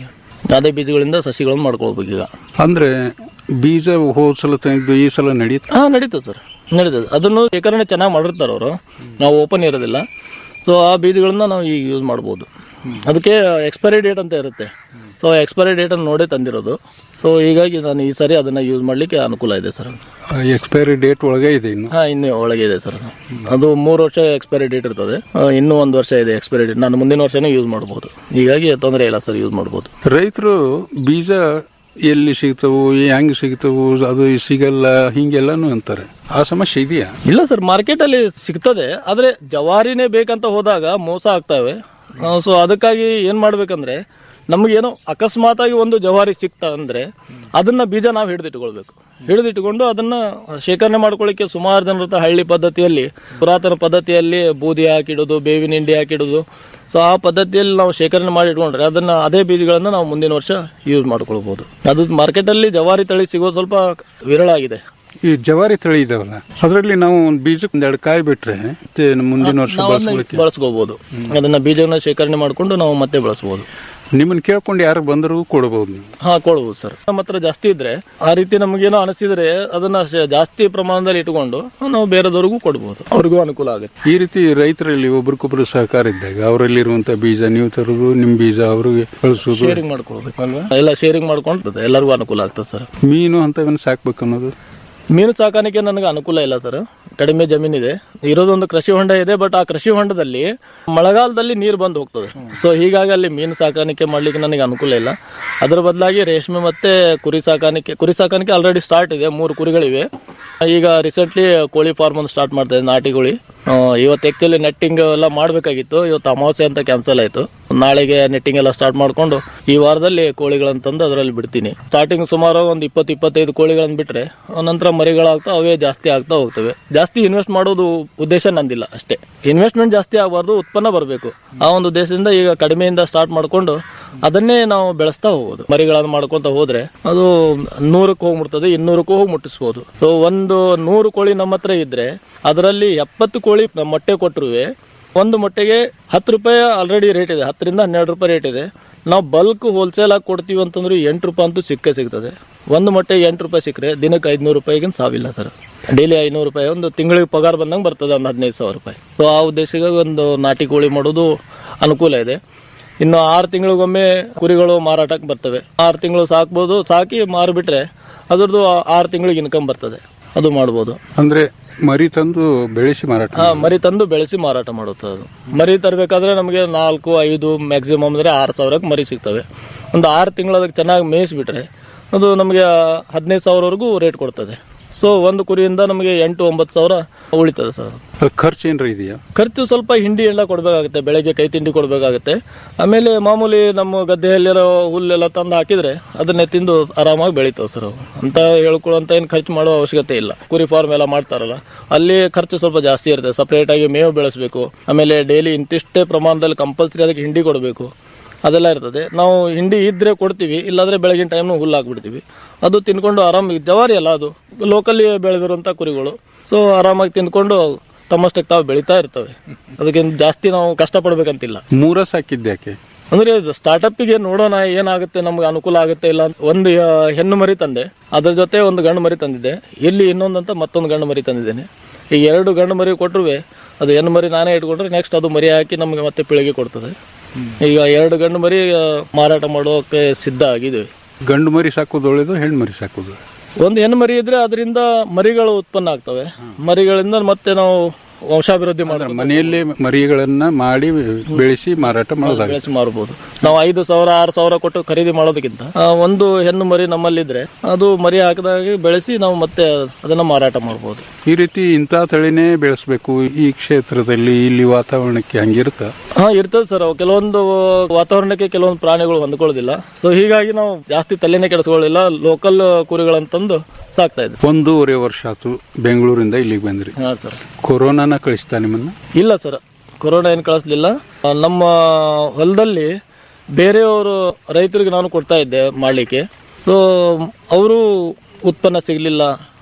ಅದೇ ಬೀಜಗಳಿಂದ ಸಸಿಗಳನ್ನು ಮಾಡ್ಕೊಳ್ಬೇಕು ಈಗ ಅಂದ್ರೆ ಬೀಜ ಹೋದ ಸಲ ತಂದಿದ್ದು ಈ ಸಲ ನಡೀತು ಹಾ ನಡೀತದೆ ಸರ್ ನಡೀತದೆ ಅದನ್ನು ಶೇಖರಣೆ ಚೆನ್ನಾಗಿ ಮಾಡಿರ್ತಾರೆ ಅವರು ನಾವು ಓಪನ್ ಇರೋದಿಲ್ಲ ಸೊ ಆ ಬೀಜಗಳನ್ನ ನಾವು ಈಗ ಯೂಸ್ ಮಾಡ್ಬೋದು ಅದಕ್ಕೆ ಎಕ್ಸ್ಪೈರಿ ಡೇಟ್ ಅಂತ ಇರುತ್ತೆ ಸೊ ಎಕ್ಸ್ಪೈರಿ ಡೇಟ್ ಅನ್ನು ನೋಡೇ ತಂದಿರೋದು ಸೊ ಹೀಗಾಗಿ ನಾನು ಈ ಸಾರಿ ಅದನ್ನ ಯೂಸ್ ಮಾಡ್ಲಿಕ್ಕೆ ಅನುಕೂಲ ಇದೆ ಸರ್ ಎಕ್ಸ್ಪೈರಿ ಡೇಟ್ ಒಳಗೆ ಇದೆ ಇನ್ನು ಹಾ ಇನ್ನು ಒಳಗೆ ಇದೆ ಸರ್ ಅದು ಅದು ಮೂರು ವರ್ಷ ಎಕ್ಸ್ಪೈರಿ ಡೇಟ್ ಇರ್ತದೆ ಆ, ಇನ್ನೂ ಒಂದು ವರ್ಷ ಇದೆ ಎಕ್ಸ್ಪೈರಿ ಡೇಟ್ ನಾನು ಮುಂದಿನ ವರ್ಷನೇ ಯೂಸ್ ಮಾಡ್ಬೋದು ಹೀಗಾಗಿ ತೊಂದರೆ ಇಲ್ಲ ಸರ್ ಯೂಸ್ ಮಾಡ್ಬೋದು ರೈತರು ಬೀಜ ಎಲ್ಲಿ ಸಿಗ್ತವು ಹೆಂಗ್ ಸಿಗ್ತವು ಅದು ಸಿಗಲ್ಲ ಹಿಂಗೆಲ್ಲಾನು ಅಂತಾರೆ ಆ ಸಮಸ್ಯೆ ಇದೆಯಾ ಇಲ್ಲ ಸರ್ ಮಾರ್ಕೆಟ್ ಅಲ್ಲಿ ಸಿಗ್ತದೆ ಆದ್ರೆ ಜವಾರಿನೇ ಬೇಕಂತ ಹೋದಾಗ ಮೋಸ ಆಗ್ತವೆ ಸೊ ಅದಕ್ಕಾಗಿ ಏನ್ ಮಾಡ್ಬೇಕಂದ್ರೆ ನಮಗೇನೋ ಅಕಸ್ಮಾತ್ ಆಗಿ ಒಂದು ಜವಾರಿ ಸಿಕ್ತ ಅಂದ್ರೆ ಅದನ್ನ ಬೀಜ ನಾವು ಹಿಡಿದಿಟ್ಕೊಳ್ಬೇಕು ಹಿಡಿದಿಟ್ಟುಕೊಂಡು ಅದನ್ನ ಶೇಖರಣೆ ಮಾಡ್ಕೊಳ್ಳಿಕ್ಕೆ ಸುಮಾರು ಜನರ ಹತ್ರ ಹಳ್ಳಿ ಪದ್ಧತಿಯಲ್ಲಿ ಪುರಾತನ ಪದ್ಧತಿಯಲ್ಲಿ ಬೂದಿ ಹಾಕಿಡೋದು ಬೇವಿನ ಹಿಂಡಿ ಹಾಕಿಡೋದು ಸೊ ಆ ಪದ್ಧತಿಯಲ್ಲಿ ನಾವು ಶೇಖರಣೆ ಮಾಡಿ ಇಟ್ಕೊಂಡ್ರೆ ಅದನ್ನ ಅದೇ ಬೀಜಗಳನ್ನ ನಾವು ಮುಂದಿನ ವರ್ಷ ಯೂಸ್ ಮಾಡ್ಕೊಳ್ಬಹುದು ಅದು ಮಾರ್ಕೆಟ್ ಅಲ್ಲಿ ಜವಾರಿ ತಳಿ ಸಿಗೋದು ಸ್ವಲ್ಪ ವಿರಳ ಆಗಿದೆ ಈ ಜವಾರಿ ತಳಿ ಇದಾವಲ್ಲ ಅದರಲ್ಲಿ ನಾವು ಒಂದು ಬೀಜಕ್ಕೆ ಒಂದೆರಡು ಕಾಯಿ ಬಿಟ್ರೆ ಮತ್ತೆ ಮುಂದಿನ ವರ್ಷ ನಾವು ಅದನ್ನ ಬಳಸ್ಕೊಳ್ಳಿಕ್ಕೆ ಬಳಸ್ಕೋಬಹುದು ಅದನ್ನ ಬೀಜವನ್ನ ಶೇಖರಣೆ ಮಾಡ್ಕೊಂಡು ನಾವು ಮತ್ತೆ ಬಳಸಬಹುದು ನಿಮ್ಮನ್ನ ಕೇಳ್ಕೊಂಡು ಯಾರು ಬಂದರೂ ಕೊಡಬಹುದು ನೀವು ಹಾ ಕೊಡ್ಬೋದು ಸರ್ ನಮ್ಮ ಹತ್ರ ಜಾಸ್ತಿ ಇದ್ರೆ ಆ ರೀತಿ ನಮಗೇನೋ ಅನಿಸಿದ್ರೆ ಅದನ್ನ ಶ- ಜಾಸ್ತಿ ಪ್ರಮಾಣದಲ್ಲಿ ಇಟ್ಕೊಂಡು ನಾವು ಬೇರೆದವ್ರಿಗೂ ಕೊಡ್ಬೋದು ಅವ್ರಿಗೂ ಅನುಕೂಲ ಆಗುತ್ತೆ ಈ ರೀತಿ ರೈತರಲ್ಲಿ ಒಬ್ರಿಗೊಬ್ರು ಸಹಕಾರ ಇದ್ದಾಗ ಅವರಲ್ಲಿರುವಂತ ಬೀಜ ನೀವು ತರೋದು ನಿಮ್ ಬೀಜ ಅವ್ರಿಗೆ ಕಳಿಸೋದು ಶೇರಿಂಗ್ ಮಾಡ್ಕೊಳ್ಬೇಕು ಎಲ್ಲ ಶೇರಿಂಗ್ ಮಾಡ್ಕೊಂಡು ಎಲ್ಲರಿಗೂ ಅನುಕೂಲ ಆಗ್ತದೆ ಸರ್ ಮೀನು ಅಂತವನ್ನ ಸಾಕ್ಬೇಕು ಅನ್ನೋದು ಮೀನು ಸಾಕಾಣಿಕೆ ನನಗೆ ಅನುಕೂಲ ಇಲ್ಲ ಸರ್ ಕಡಿಮೆ ಜಮೀನಿದೆ ಇರೋದೊಂದು ಕೃಷಿ ಹೊಂಡ ಇದೆ ಬಟ್ ಆ ಕೃಷಿ ಹೊಂಡದಲ್ಲಿ ಮಳೆಗಾಲದಲ್ಲಿ ನೀರು ಬಂದು ಹೋಗ್ತದೆ ಸೊ ಹೀಗಾಗಿ ಅಲ್ಲಿ ಮೀನು ಸಾಕಾಣಿಕೆ ಮಾಡ್ಲಿಕ್ಕೆ ನನಗೆ ಅನುಕೂಲ ಇಲ್ಲ ಅದರ ಬದಲಾಗಿ ರೇಷ್ಮೆ ಮತ್ತೆ ಕುರಿ ಸಾಕಾಣಿಕೆ ಕುರಿ ಸಾಕಾಣಿಕೆ ಆಲ್ರೆಡಿ ಸ್ಟಾರ್ಟ್ ಇದೆ ಮೂರು ಕುರಿಗಳಿವೆ ಈಗ ರೀಸೆಂಟ್ಲಿ ಕೋಳಿ ಫಾರ್ಮ್ ಒಂದು ಸ್ಟಾರ್ಟ್ ಮಾಡ್ತಾ ಇದೆ ನಾಟಿ ಕೋಳಿ ಆ, ಇವತ್ತು ಆಕ್ಚುಲಿ ನೆಟ್ಟಿಂಗ್ ಎಲ್ಲ ಮಾಡಬೇಕಾಗಿತ್ತು ಇವತ್ತು ಅಮಾವಾಸ್ಯೆ ಅಂತ ಕ್ಯಾನ್ಸಲ್ ಆಯ್ತು ನಾಳೆಗೆ ನೆಟ್ಟಿಂಗ್ ಎಲ್ಲ ಸ್ಟಾರ್ಟ್ ಮಾಡ್ಕೊಂಡು ಈ ವಾರದಲ್ಲಿ ಕೋಳಿಗಳನ್ನ ತಂದು ಅದರಲ್ಲಿ ಬಿಡ್ತೀನಿ ಸ್ಟಾರ್ಟಿಂಗ್ ಸುಮಾರು ಒಂದು ಇಪ್ಪತ್ತು ಇಪ್ಪತ್ತೈದು ಕೋಳಿಗಳನ್ನ ಬಿಟ್ರೆ ನಂತರ ಮರಿಗಳಾಗ್ತಾ ಅವೇ ಜಾಸ್ತಿ ಆಗ್ತಾ ಹೋಗ್ತವೆ ಜಾಸ್ತಿ ಇನ್ವೆಸ್ಟ್ ಮಾಡೋದು ಉದ್ದೇಶ ನಂದಿಲ್ಲ ಅಷ್ಟೇ ಇನ್ವೆಸ್ಟ್ಮೆಂಟ್ ಜಾಸ್ತಿ ಆಗಬಾರ್ದು ಉತ್ಪನ್ನ ಬರಬೇಕು ಆ ಒಂದು ಉದ್ದೇಶದಿಂದ ಈಗ ಕಡಿಮೆಯಿಂದ ಸ್ಟಾರ್ಟ್ ಮಾಡ್ಕೊಂಡು ಅದನ್ನೇ ನಾವು ಬೆಳೆಸ್ತಾ ಹೋಗೋದು ಮರಿಗಳನ್ನ ಮಾಡ್ಕೊಂತ ಹೋದ್ರೆ ಅದು ನೂರಕ್ಕೆ ಹೋಗ್ಬಿಡ್ತದೆ ಇನ್ನೂರಕ್ಕೂ ಹೋಗಿ ಮುಟ್ಟಿಸ್ಬೋದು ಸೊ ಒಂದು ನೂರು ಕೋಳಿ ನಮ್ಮ ಹತ್ರ ಇದ್ರೆ ಅದರಲ್ಲಿ ಎಪ್ಪತ್ತು ಕೋಳಿ ಮೊಟ್ಟೆ ಕೊಟ್ಟರುವೆ ಒಂದು ಮೊಟ್ಟೆಗೆ ಹತ್ತು ರೂಪಾಯಿ ಆಲ್ರೆಡಿ ರೇಟ್ ಇದೆ ಹತ್ತರಿಂದ ಹನ್ನೆರಡು ರೂಪಾಯಿ ರೇಟ್ ಇದೆ ನಾವು ಬಲ್ಕ್ ಹೋಲ್ಸೇಲ್ ಆಗಿ ಕೊಡ್ತೀವಿ ಅಂತಂದ್ರೆ ಎಂಟು ರೂಪಾಯಿ ಅಂತೂ ಸಿಕ್ಕೇ ಸಿಗ್ತದೆ ಒಂದು ಮೊಟ್ಟೆಗೆ ಎಂಟು ರೂಪಾಯಿ ಸಿಕ್ಕರೆ ದಿನಕ್ಕೆ ಐದುನೂರು ರೂಪಾಯಿಗಿನ ಸಾವಿಲ್ಲ ಸರ್ ಡೈಲಿ ಐನೂರು ರೂಪಾಯಿ ಒಂದು ತಿಂಗಳಿಗೆ ಪಗಾರ ಬಂದಂಗೆ ಬರ್ತದೆ ಒಂದು ಹದಿನೈದು ಸಾವಿರ ರೂಪಾಯಿ ಸೊ ಆ ಉದ್ದೇಶಕ್ಕೆ ಒಂದು ನಾಟಿ ಕೋಳಿ ಮಾಡೋದು ಅನುಕೂಲ ಇದೆ ಇನ್ನು ಆರು ತಿಂಗಳಿಗೊಮ್ಮೆ ಕುರಿಗಳು ಮಾರಾಟಕ್ಕೆ ಬರ್ತವೆ ಆರು ತಿಂಗಳು ಸಾಕ್ಬೋದು ಸಾಕಿ ಮಾರಿಬಿಟ್ರೆ ಅದ್ರದ್ದು ಆರು ತಿಂಗಳಿಗೆ ಇನ್ಕಮ್ ಬರ್ತದೆ ಅದು ಮಾಡ್ಬೋದು ಅಂದ್ರೆ ಮರಿ ತಂದು ಬೆಳೆಸಿ ಮಾರಾಟ ಹಾ ಮರಿ ತಂದು ಬೆಳೆಸಿ ಮಾರಾಟ ಮಾಡುತ್ತೆ ಅದು ಮರಿ ತರಬೇಕಾದ್ರೆ ನಮಗೆ ನಾಲ್ಕು ಐದು ಮ್ಯಾಕ್ಸಿಮಮ್ ಅಂದ್ರೆ ಆರು ಸಾವಿರಕ್ಕೆ ಮರಿ ಸಿಗ್ತವೆ ಒಂದು ಆರು ತಿಂಗಳು ಅದಕ್ಕೆ ಚೆನ್ನಾಗಿ ಮೇಯಿಸ್ಬಿಟ್ರೆ ಅದು ನಮಗೆ ಹದಿನೈದು ಸಾವಿರವರೆಗೂ ರೇಟ್ ಕೊಡ್ತದೆ ಸೊ ಒಂದು ಕುರಿಯಿಂದ ನಮಗೆ ಎಂಟು ಒಂಬತ್ತು ಸಾವಿರ ಉಳಿತದೆ ಸರ್ ಅದು ಖರ್ಚು ಏನ್ರ ಇದೆಯಾ ಖರ್ಚು ಸ್ವಲ್ಪ ಹಿಂಡಿ ಎಲ್ಲ ಕೊಡಬೇಕಾಗುತ್ತೆ ಬೆಳಗ್ಗೆ ಕೈ ತಿಂಡಿ ಕೊಡಬೇಕಾಗುತ್ತೆ ಆಮೇಲೆ ಮಾಮೂಲಿ ನಮ್ಮ ಗದ್ದೆಯಲ್ಲಿರೋ ಹುಲ್ಲೆಲ್ಲ ತಂದು ಹಾಕಿದ್ರೆ ಅದನ್ನೇ ತಿಂದು ಆರಾಮಾಗಿ ಬೆಳೀತಾವೆ ಸರ್ ಅವು ಅಂತ ಹೇಳ್ಕೊಳ್ಳೋಂತ ಏನು ಖರ್ಚು ಮಾಡೋ ಅವಶ್ಯಕತೆ ಇಲ್ಲ ಕುರಿ ಫಾರ್ಮ್ ಎಲ್ಲ ಮಾಡ್ತಾರಲ್ಲ ಅಲ್ಲಿ ಖರ್ಚು ಸ್ವಲ್ಪ ಜಾಸ್ತಿ ಇರುತ್ತೆ ಸಪ್ರೇಟ್ ಆಗಿ ಮೇವು ಬೆಳೆಸಬೇಕು ಆಮೇಲೆ ಡೈಲಿ ಇಂತಿಷ್ಟೇ ಪ್ರಮಾಣದಲ್ಲಿ ಕಂಪಲ್ಸರಿ ಅದಕ್ಕೆ ಹಿಂಡಿ ಕೊಡಬೇಕು ಅದೆಲ್ಲ ಇರ್ತದೆ ನಾವು ಹಿಂಡಿ ಇದ್ರೆ ಕೊಡ್ತೀವಿ ಇಲ್ಲಾಂದ್ರೆ ಬೆಳಗಿನ ಟೈಮ್ನು ಹುಲ್ಲು ಹಾಕ್ಬಿಡ್ತೀವಿ ಅದು ತಿನ್ಕೊಂಡು ಆರಾಮಾಗಿ ಜವಾರಿ ಅಲ್ಲ ಅದು ಲೋಕಲ್ಲಿ ಬೆಳೆದಿರುವಂಥ ಕುರಿಗಳು ಸೊ ಆರಾಮಾಗಿ ತಿನ್ಕೊಂಡು ತಮ್ಮಷ್ಟಕ್ಕೆ ತಾವು ಬೆಳೀತಾ ಇರ್ತವೆ ಅದಕ್ಕೆ ಜಾಸ್ತಿ ನಾವು ಕಷ್ಟಪಡ್ಬೇಕಂತಿಲ್ಲ ಮೂರ ಸಾಕಿದ್ದೆ ಯಾಕೆ ಅಂದ್ರೆ ಸ್ಟಾರ್ಟಪ್ಗೆ ನೋಡೋಣ ಏನಾಗುತ್ತೆ ನಮ್ಗೆ ಅನುಕೂಲ ಆಗುತ್ತೆ ಇಲ್ಲ ಅಂತ ಒಂದು ಆ, ಹೆಣ್ಣು ಮರಿ ತಂದೆ ಅದ್ರ ಜೊತೆ ಒಂದು ಗಂಡು ಮರಿ ತಂದಿದ್ದೆ ಇಲ್ಲಿ ಇನ್ನೊಂದಂತ ಮತ್ತೊಂದು ಗಂಡು ಮರಿ ತಂದಿದ್ದೇನೆ ಈ ಎರಡು ಗಂಡು ಮರಿ ಕೊಟ್ಟರುವೆ ಅದು ಹೆಣ್ಣು ಮರಿ ನಾನೇ ಇಟ್ಕೊಂಡ್ರೆ ನೆಕ್ಸ್ಟ್ ಅದು ಮರಿ ಹಾಕಿ ನಮಗೆ ಮತ್ತೆ ಪೀಳಿಗೆ ಕೊಡ್ತದೆ ಈಗ ಎರಡು ಗಂಡು ಮರಿ ಆ, ಮಾರಾಟ ಮಾಡೋಕೆ ಸಿದ್ಧ ಆಗಿವೆ ಗಂಡು ಮರಿ ಸಾಕೋದು ಒಳ್ಳೇದು ಹೆಣ್ಣು ಮರಿ ಸಾಕೋದು ಒಂದು ಹೆಣ್ಣು ಮರಿ ಇದ್ರೆ ಅದರಿಂದ ಮರಿಗಳು ಉತ್ಪನ್ನ ಆಗ್ತವೆ ಮರಿಗಳಿಂದ ಮತ್ತೆ ನಾವು ವಂಶಾಭಿವೃದ್ಧಿ ಮಾಡ್ಬೋದು ಮನೆಯಲ್ಲೇ ಮರಿಗಳನ್ನ ಮಾಡಿ ಬೆಳೆಸಿ ಮಾರಾಟ ಮಾಡೋದಾಗ ಬೆಳೆಸಿ ಮಾರಬಹುದು ನಾವು ಐದು ಸಾವಿರ ಆರು ಸಾವಿರ ಕೊಟ್ಟು ಖರೀದಿ ಮಾಡೋದಕ್ಕಿಂತ ಆ, ಒಂದು ಹೆಣ್ಣು ಮರಿ ನಮ್ಮಲ್ಲಿದ್ರೆ ಅದು ಮರಿ ಹಾಕಿದಾಗ ಬೆಳೆಸಿ ನಾವು ಮತ್ತೆ ಅದನ್ನ ಮಾರಾಟ ಮಾಡಬಹುದು ಈ ರೀತಿ ಇಂಥ ತಳಿನೇ ಬೆಳೆಸಬೇಕು ಈ ಕ್ಷೇತ್ರದಲ್ಲಿ ಇಲ್ಲಿ ವಾತಾವರಣಕ್ಕೆ ಹಂಗಿರುತ್ತ ಹಾ ಇರ್ತದೆ ಸರ್ ಅವು ಕೆಲವೊಂದು ವಾತಾವರಣಕ್ಕೆ ಕೆಲವೊಂದು ಪ್ರಾಣಿಗಳು ಹೊಂದ್ಕೊಳ್ಳೋದಿಲ್ಲ ಸೊ ಹೀಗಾಗಿ ನಾವು ಜಾಸ್ತಿ ತಲೆನೇ ಕೆಡಿಸ್ಕೊಳ್ಳಿಲ್ಲ ಲೋಕಲ್ ಕುರಿಗಳಂತಂದು ಸಾಕ್ತಾ ಇದ್ವಿ ಒಂದೂವರೆ ವರ್ಷ ಆತು ಬೆಂಗಳೂರಿಂದ ಇಲ್ಲಿಗೆ ಬಂದ್ರಿ ಹಾ ಸರ್ ಕೊರೋನಾನ ಕಳಿಸ್ತಾ ನಿಮ್ಮನ್ನ ಇಲ್ಲ ಸರ್ ಕೊರೋನಾ ಏನು ಕಳಿಸ್ಲಿಲ್ಲ ಆ, ನಮ್ಮ ಹೊಲದಲ್ಲಿ ಬೇರೆಯವರು ರೈತರಿಗೆ ನಾನು ಕೊಡ್ತಾ ಇದ್ದೆ ಮಾಡಲಿಕ್ಕೆ ಸೊ ಅವರು ಉತ್ಪನ್ನ ಸಿಗಲಿಲ್ಲ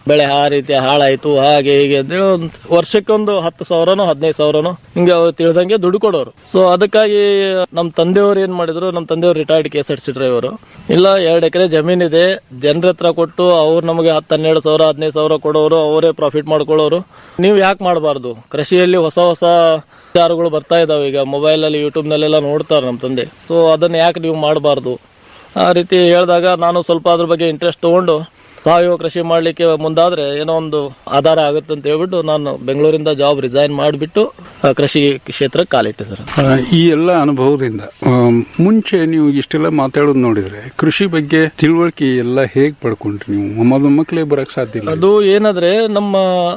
ಬೆಳೆ ಆ ರೀತಿ ಹಾಳಾಯ್ತು ಹಾಗೆ ಹೀಗೆ ಅಂತೇಳಿ ಒಂದು ವರ್ಷಕ್ಕೊಂದು ಹತ್ತು ಸಾವಿರನೋ ಹದಿನೈದು ಸಾವಿರನೋ ಹಿಂಗೆ ಅವ್ರು ತಿಳಿದಂಗೆ ದುಡ್ಡು ಕೊಡೋರು ಸೊ ಅದಕ್ಕಾಗಿ ನಮ್ಮ ತಂದೆಯವರು ಏನ್ ಮಾಡಿದ್ರು ನಮ್ಮ ತಂದೆಯವರು retired K S R T ಡ್ರೈವರು ಇಲ್ಲ ಎರಡು ಎಕರೆ ಜಮೀನಿದೆ ಜನರ ಹತ್ರ ಕೊಟ್ಟು ಅವ್ರು ನಮಗೆ ಹತ್ತು ಹನ್ನೆರಡು ಸಾವಿರ ಹದಿನೈದು ಸಾವಿರ ಕೊಡೋರು ಅವರೇ ಪ್ರಾಫಿಟ್ ಮಾಡ್ಕೊಳ್ಳೋರು ನೀವು ಯಾಕೆ ಮಾಡಬಾರ್ದು ಕೃಷಿಯಲ್ಲಿ ಹೊಸ ಹೊಸ ವಿಚಾರಗಳು ಬರ್ತಾ ಇದಾವೆ ಈಗ ಮೊಬೈಲ್ ಅಲ್ಲಿ ಯೂಟ್ಯೂಬ್ ನಲ್ಲೆಲ್ಲ ನೋಡ್ತಾರೆ ನಮ್ಮ ತಂದೆ ಸೊ ಅದನ್ನ ಯಾಕೆ ನೀವು ಮಾಡಬಾರ್ದು ಆ ರೀತಿ ಹೇಳಿದಾಗ ನಾನು ಸ್ವಲ್ಪ ಅದ್ರ ಬಗ್ಗೆ ಇಂಟ್ರೆಸ್ಟ್ ತಗೊಂಡು ಸಾವಯವ ಕೃಷಿ ಮಾಡಲಿಕ್ಕೆ ಮುಂದಾದ್ರೆ ಏನೋ ಒಂದು ಆಧಾರ ಆಗುತ್ತೆ ಅಂತ ಹೇಳ್ಬಿಟ್ಟು ನಾನು ಬೆಂಗಳೂರಿಂದ ಜಾಬ್ ರಿಸೈನ್ ಮಾಡಿಬಿಟ್ಟು ಕೃಷಿ ಕ್ಷೇತ್ರಕ್ಕೆ ಕಾಲಿಟ್ಟೆ ಸರ್ ಆ, ಈ ಎಲ್ಲ ಅನುಭವದಿಂದ ಆ, ಮುಂಚೆ ನೀವು ಇಷ್ಟೆಲ್ಲ ಮಾತಾಡೋದು ನೋಡಿದ್ರೆ ಕೃಷಿ ಬಗ್ಗೆ ತಿಳುವಳಿಕೆ ಎಲ್ಲ ಹೇಗ್ ಪಡ್ಕೊಂಡ್ರಿ ನೀವು ಮೊದಲು ಮಕ್ಕಳೇ ಬರಕ್ ಸಾಧ್ಯ ಇಲ್ಲ ಅದು ಏನಂದ್ರೆ ನಮ್ಮ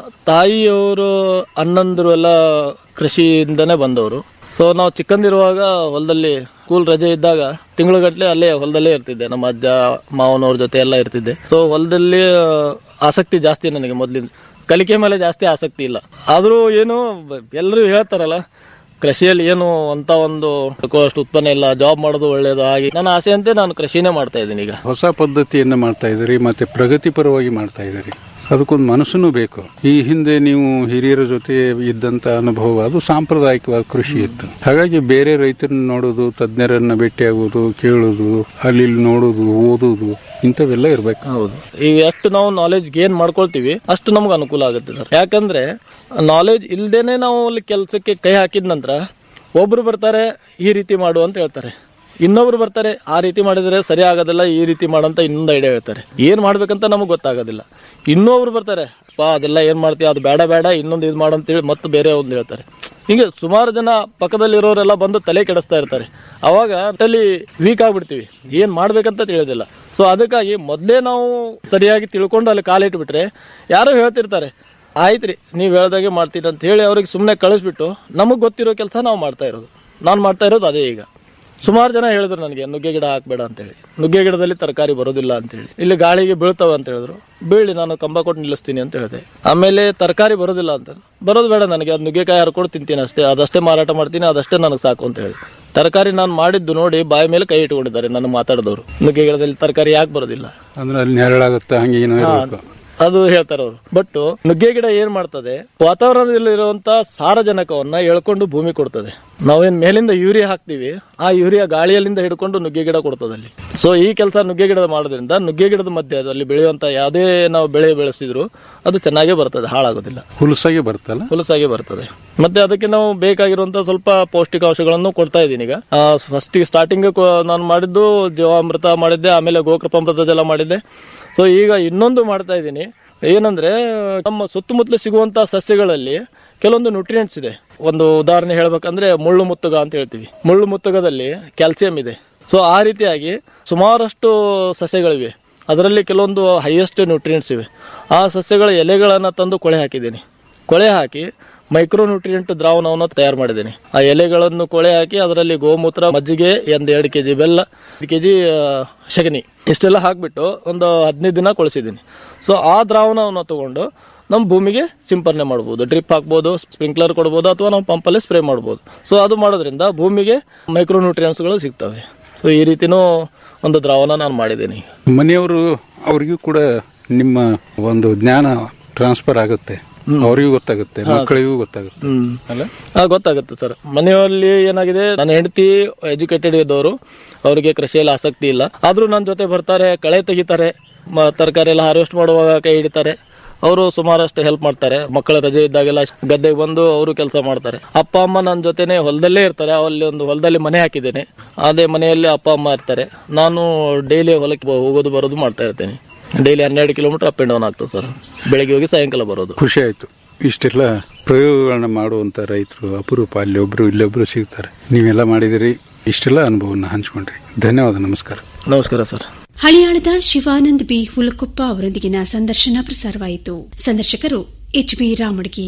ತಾಯಿಯವರು ಅಣ್ಣಂದಿರು ಎಲ್ಲ ಕೃಷಿಯಿಂದನೇ ಬಂದವರು ಸೊ ನಾವು ಚಿಕ್ಕಂದಿರುವಾಗ ಹೊಲದಲ್ಲಿ ಸ್ಕೂಲ್ ರಜೆ ಇದ್ದಾಗ ತಿಂಗಳುಗಟ್ಟಲೆ ಅಲ್ಲೇ ಹೊಲದಲ್ಲೇ ಇರ್ತಿದ್ದೆ ನಮ್ಮ ಅಜ್ಜ ಮಾವನವ್ರ ಜೊತೆ ಎಲ್ಲ ಇರ್ತಿದ್ದೆ ಸೊ ಹೊಲದಲ್ಲಿ ಆ, ಆಸಕ್ತಿ ಜಾಸ್ತಿ ನನಗೆ ಮೊದಲಿಂದ ಕಲಿಕೆ ಮೇಲೆ ಜಾಸ್ತಿ ಆಸಕ್ತಿ ಇಲ್ಲ ಆದ್ರೂ ಏನು ಎಲ್ಲರೂ ಹೇಳ್ತಾರಲ್ಲ ಕೃಷಿಯಲ್ಲಿ ಏನು ಅಂತ ಒಂದು ಅಷ್ಟು ಉತ್ಪನ್ನ ಇಲ್ಲ ಜಾಬ್ ಮಾಡೋದು ಒಳ್ಳೇದು ಹಾಗೆ ನನ್ನ ಆಸೆಯಂತೆ ನಾನು ಕೃಷಿನೇ ಮಾಡ್ತಾ ಇದ್ದೀನಿ ಈಗ ಹೊಸ ಪದ್ಧತಿಯನ್ನ ಮಾಡ್ತಾ ಇದ್ದೀರಿ ಮತ್ತೆ ಪ್ರಗತಿಪರವಾಗಿ ಮಾಡ್ತಾ ಇದ್ದೀರಿ ಅದಕ್ಕೊಂದು ಮನಸ್ಸನ್ನು ಬೇಕು ಈ ಹಿಂದೆ ನೀವು ಹಿರಿಯರ ಜೊತೆ ಇದ್ದಂತ ಅನುಭವ ಅದು ಸಾಂಪ್ರದಾಯಿಕವಾದ ಕೃಷಿ ಇತ್ತು ಹಾಗಾಗಿ ಬೇರೆ ರೈತರನ್ನ ನೋಡೋದು ತಜ್ಞರನ್ನ ಭೇಟಿಯಾಗೋದು ಕೇಳೋದು ಅಲ್ಲಿ ಇಲ್ಲಿ ನೋಡೋದು ಓದೋದು ಇಂಥವೆಲ್ಲ ಇರ್ಬೇಕು ಹೌದು ಈಗ ಎಷ್ಟು ನಾವು ನಾಲೆಜ್ ಗೇನ್ ಮಾಡ್ಕೊಳ್ತೀವಿ ಅಷ್ಟು ನಮ್ಗೆ ಅನುಕೂಲ ಆಗುತ್ತೆ ಸರ್ ಯಾಕಂದ್ರೆ ನಾಲೆಜ್ ಇಲ್ದೇನೆ ನಾವು ಅಲ್ಲಿ ಕೆಲಸಕ್ಕೆ ಕೈ ಹಾಕಿದ ನಂತರ ಒಬ್ರು ಬರ್ತಾರೆ ಈ ರೀತಿ ಮಾಡು ಅಂತ ಹೇಳ್ತಾರೆ ಇನ್ನೊಬ್ರು ಬರ್ತಾರೆ ಆ ರೀತಿ ಮಾಡಿದ್ರೆ ಸರಿ ಆಗೋದಿಲ್ಲ ಈ ರೀತಿ ಮಾಡಂತ ಇನ್ನೊಂದು ಐಡಿಯಾ ಹೇಳ್ತಾರೆ ಏನ್ ಮಾಡ್ಬೇಕಂತ ನಮಗೆ ಗೊತ್ತಾಗೋದಿಲ್ಲ ಇನ್ನೊಬ್ರು ಬರ್ತಾರೆ ಪಾ ಅದೆಲ್ಲ ಏನ್ ಮಾಡ್ತೀವಿ ಅದು ಬೇಡ ಬೇಡ ಇನ್ನೊಂದು ಇದು ಮಾಡಂತೇಳಿ ಮತ್ತೆ ಬೇರೆ ಒಂದು ಹೇಳ್ತಾರೆ ಹಿಂಗೆ ಸುಮಾರು ಜನ ಪಕ್ಕದಲ್ಲಿರೋರೆಲ್ಲ ಬಂದು ತಲೆ ಕೆಡಿಸ್ತಾ ಇರ್ತಾರೆ ಅವಾಗ ಅಲ್ಲಿ ವೀಕ್ ಆಗ್ಬಿಡ್ತೀವಿ ಏನ್ ಮಾಡ್ಬೇಕಂತ ತಿಳಿಯೋದಿಲ್ಲ ಸೊ ಅದಕ್ಕಾಗಿ ಮೊದಲೇ ನಾವು ಸರಿಯಾಗಿ ತಿಳ್ಕೊಂಡು ಅಲ್ಲಿ ಕಾಲಿಟ್ಬಿಟ್ರೆ ಯಾರೋ ಹೇಳ್ತಿರ್ತಾರೆ ಆಯ್ತ್ರಿ ನೀವು ಹೇಳ್ದಾಗೆ ಮಾಡ್ತೀನಿ ಅಂತ ಹೇಳಿ ಅವ್ರಿಗೆ ಸುಮ್ಮನೆ ಕಳಿಸ್ಬಿಟ್ಟು ನಮಗೆ ಗೊತ್ತಿರೋ ಕೆಲಸ ನಾವು ಮಾಡ್ತಾ ಇರೋದು ನಾನು ಮಾಡ್ತಾ ಇರೋದು ಅದೇ ಈಗ ಸುಮಾರು ಜನ ಹೇಳಿದ್ರು ನನಗೆ ನುಗ್ಗೆ ಗಿಡ ಹಾಕ್ಬೇಡ ಅಂತೇಳಿ ನುಗ್ಗೆ ಗಿಡದಲ್ಲಿ ತರಕಾರಿ ಬರೋದಿಲ್ಲ ಅಂತೇಳಿ ಇಲ್ಲಿ ಗಾಳಿಗೆ ಬೀಳ್ತಾವ ಅಂತ ಹೇಳಿದ್ರು ಬೀಳಿ ನಾನು ಕಂಬ ಕೊಟ್ಟು ನಿಲ್ಲಿಸ್ತೀನಿ ಅಂತ ಹೇಳಿದೆ ಆಮೇಲೆ ತರಕಾರಿ ಬರೋದಿಲ್ಲ ಅಂತ ಬರೋದು ಬೇಡ ನನಗೆ ಅದು ನುಗ್ಗೆಕಾಯಿ ಹರ್ಕೊಂಡು ತಿಂತೀನಿ ಅಷ್ಟೇ ಅದಷ್ಟೇ ಮಾರಾಟ ಮಾಡ್ತೀನಿ ಅದಷ್ಟೇ ನನಗೆ ಸಾಕು ಅಂತ ಹೇಳಿದೆ ತರಕಾರಿ ನಾನು ಮಾಡಿದ್ದು ನೋಡಿ ಬಾಯಿ ಮೇಲೆ ಕೈ ಇಟ್ಕೊಂಡಿದ್ದಾರೆ ನನ್ನ ಮಾತಾಡಿದವರು ನುಗ್ಗೆ ಗಿಡದಲ್ಲಿ ತರಕಾರಿ ಯಾಕೆ ಬರೋದಿಲ್ಲ ಅಂದ್ರೆ ಅಲ್ಲಿ ನೆರಳಾಗುತ್ತೆ ಹಂಗೆ ಏನೋ ಇರ್ಬೇಕು ಅದು ಹೇಳ್ತಾರೆ ಅವರು ಬಟ್ ನುಗ್ಗೆ ಗಿಡ ಏನ್ ಮಾಡ್ತದೆ ವಾತಾವರಣದಲ್ಲಿರುವಂತ ಸಾರಜನಕವನ್ನ ಎಳ್ಕೊಂಡು ಭೂಮಿ ಕೊಡ್ತದೆ ನಾವೇನ್ ಮೇಲಿಂದ ಯೂರಿಯಾ ಹಾಕ್ತಿವಿ ಆ ಯೂರಿಯಾ ಗಾಳಿಯಲ್ಲಿಂದ ಹಿಡ್ಕೊಂಡು ನುಗ್ಗೆ ಗಿಡ ಕೊಡ್ತದೆ ಅಲ್ಲಿ ಸೊ ಈ ಕೆಲಸ ನುಗ್ಗೆ ಗಿಡದ ಮಾಡೋದ್ರಿಂದ ನುಗ್ಗೆ ಗಿಡದ ಮಧ್ಯದಲ್ಲಿ ಬೆಳೆಯುವಂತ ಯಾವುದೇ ನಾವು ಬೆಳೆ ಬೆಳೆಸಿದ್ರು ಅದು ಚೆನ್ನಾಗೇ ಬರ್ತದೆ ಹಾಳಾಗೋದಿಲ್ಲ ಹುಲಸಾಗಿ ಬರ್ತಲ್ಲ ಹುಲಸಾಗಿ ಬರ್ತದೆ ಮತ್ತೆ ಅದಕ್ಕೆ ನಾವು ಬೇಕಾಗಿರುವಂತ ಸ್ವಲ್ಪ ಪೌಷ್ಟಿಕಾಂಶಗಳನ್ನು ಕೊಡ್ತಾ ಇದ್ದೀನಿ ಈಗ ಫಸ್ಟ್ ಸ್ಟಾರ್ಟಿಂಗ್ ನಾನು ಮಾಡಿದ್ದು ಜೀವಾಮೃತ ಮಾಡಿದ್ದೆ ಆಮೇಲೆ ಗೋಕೃಪಾಮೃತ ಜಲ ಮಾಡಿದ್ದೆ ಸೊ ಈಗ ಇನ್ನೊಂದು ಮಾಡ್ತಾ ಇದ್ದೀನಿ ಏನಂದ್ರೆ ನಮ್ಮ ಸುತ್ತಮುತ್ತಲು ಸಿಗುವಂತ ಸಸ್ಯಗಳಲ್ಲಿ ಕೆಲವೊಂದು ನ್ಯೂಟ್ರಿಯೆಂಟ್ಸ್ ಇದೆ ಒಂದು ಉದಾಹರಣೆ ಹೇಳ್ಬೇಕಂದ್ರೆ ಮುಳ್ಳು ಮುತ್ತುಗ ಅಂತ ಹೇಳ್ತೀವಿ ಮುಳ್ಳು ಮುತ್ತುಗದಲ್ಲಿ ಕ್ಯಾಲ್ಸಿಯಂ ಇದೆ ಸೊ ಆ ರೀತಿಯಾಗಿ ಸುಮಾರಷ್ಟು ಸಸ್ಯಗಳಿವೆ ಅದರಲ್ಲಿ ಕೆಲವೊಂದು ಹೈಯೆಸ್ಟ್ ನ್ಯೂಟ್ರಿಯೆಂಟ್ಸ್ ಇವೆ ಆ ಸಸ್ಯಗಳ ಎಲೆಗಳನ್ನು ತಂದು ಕೊಳೆ ಹಾಕಿದ್ದೀನಿ ಕೊಳೆ ಹಾಕಿ ಮೈಕ್ರೋ ನ್ಯೂಟ್ರಿಯೆಂಟ್ ದ್ರಾವಣವನ್ನು ತಯಾರು ಮಾಡಿದ್ದೀನಿ ಆ ಎಲೆಗಳನ್ನು ಕೊಳೆ ಹಾಕಿ ಅದರಲ್ಲಿ ಗೋಮೂತ್ರ ಮಜ್ಜಿಗೆ ಒಂದು ಎರಡು ಕೆಜಿ ಬೆಲ್ಲ ಒಂದು ಕೆಜಿ ಸಗಣಿ ಇಷ್ಟೆಲ್ಲ ಹಾಕ್ಬಿಟ್ಟು ಒಂದು ಹದಿನೈದು ದಿನ ಕೊಳಿಸಿದ್ದೀನಿ ಸೊ ಆ ದ್ರಾವಣವನ್ನು ತಗೊಂಡು ನಮ್ಮ ಭೂಮಿಗೆ ಸಿಂಪರಣೆ ಮಾಡ್ಬೋದು ಡ್ರಿಪ್ ಹಾಕ್ಬೋದು ಸ್ಪ್ರಿಂಕ್ಲರ್ ಕೊಡ್ಬೋದು ಅಥವಾ ನಾವು ಪಂಪಲ್ಲೇ ಸ್ಪ್ರೇ ಮಾಡ್ಬೋದು ಸೊ ಅದು ಮಾಡೋದ್ರಿಂದ ಭೂಮಿಗೆ ಮೈಕ್ರೋ ನ್ಯೂಟ್ರಿಯೆಂಟ್ಸ್ಗಳು ಸಿಗ್ತವೆ ಸೊ ಈ ರೀತಿನೂ ಒಂದು ದ್ರಾವಣ ನಾನು ಮಾಡಿದ್ದೀನಿ ಮನೆಯವರು ಅವರಿಗೂ ಕೂಡ ನಿಮ್ಮ ಒಂದು ಜ್ಞಾನ ಟ್ರಾನ್ಸ್ಫರ್ ಆಗುತ್ತೆ ಅವರಿಗೂ ಗೊತ್ತಾಗುತ್ತೆ ಮಕ್ಕಳಿಗೂ ಗೊತ್ತಾಗುತ್ತೆ ಹ್ಮ್ ಅಲ್ಲ ಹಾ ಗೊತ್ತಾಗುತ್ತೆ ಸರ್ ಮನೆಯಲ್ಲಿ ಏನಾಗಿದೆ ನನ್ನ ಹೆಂಡತಿ ಎಜುಕೇಟೆಡ್ ಇದ್ದವರು ಅವರಿಗೆ ಕೃಷಿಯಲ್ಲಿ ಆಸಕ್ತಿ ಇಲ್ಲ ಆದ್ರೂ ನನ್ನ ಜೊತೆ ಬರ್ತಾರೆ ಕಳೆ ತೆಗಿತಾರೆ ಮ- ತರಕಾರಿ ಎಲ್ಲ ಹಾರ್ವೆಸ್ಟ್ ಮಾಡುವಾಗ ಕೈ ಹಿಡಿತಾರೆ ಅವರು ಸುಮಾರಷ್ಟು ಹೆಲ್ಪ್ ಮಾಡ್ತಾರೆ ಮಕ್ಕಳ ರಜೆ ಇದ್ದಾಗೆಲ್ಲ ಗದ್ದೆಗೆ ಬಂದು ಅವರು ಕೆಲಸ ಮಾಡ್ತಾರೆ ಅಪ್ಪ ಅಮ್ಮ ನನ್ನ ಜೊತೆನೆ ಹೊಲದಲ್ಲೇ ಇರ್ತಾರೆ ಅಲ್ಲಿ ಒಂದು ಹೊಲದಲ್ಲಿ ಮನೆ ಹಾಕಿದ್ದೇನೆ ಅದೇ ಮನೆಯಲ್ಲಿ ಅಪ್ಪ ಅಮ್ಮ ಇರ್ತಾರೆ ನಾನು ಡೈಲಿ ಹೊಲಕ್ಕೆ ಬ- ಹೋಗೋದು ಬರೋದು ಮಾಡ್ತಾ ಇರ್ತೇನೆ ಡೈಲಿ ಹನ್ನೆರಡು ಕಿಲೋಮೀಟರ್ ಅಪ್ ಅಂಡ್ ಡೌನ್ ಆಗ್ತದೆ ಸರ್ ಬೆಳಿಗ್ಗೆ ಹೋಗಿ ಸಾಯಂಕಾಲ ಬರೋದು ಖುಷಿ ಆಯ್ತು ಇಷ್ಟೆಲ್ಲ ಪ್ರಯೋಗಗಳನ್ನ ಮಾಡುವಂತ ರೈತರು ಅಪರೂಪ ಅಲ್ಲಿ ಒಬ್ರು ಇಲ್ಲೊಬ್ರು ಸಿಗ್ತಾರೆ ನೀವೆಲ್ಲ ಮಾಡಿದಿರಿ ಇಷ್ಟೆಲ್ಲ ಅನುಭವನ ಹಂಚ್ಕೊಂಡ್ರಿ ಧನ್ಯವಾದ ನಮಸ್ಕಾರ ನಮಸ್ಕಾರ ಸರ್ ಹಳಿಯಾಳದ ಶಿವಾನಂದ್ ಬಿ ಹುಲಕೊಪ್ಪ ಅವರೊಂದಿಗಿನ ಸಂದರ್ಶನ ಪ್ರಸಾರವಾಯಿತು ಸಂದರ್ಶಕರು ಎಚ್ ಬಿ ರಾಮಡ್ಗಿ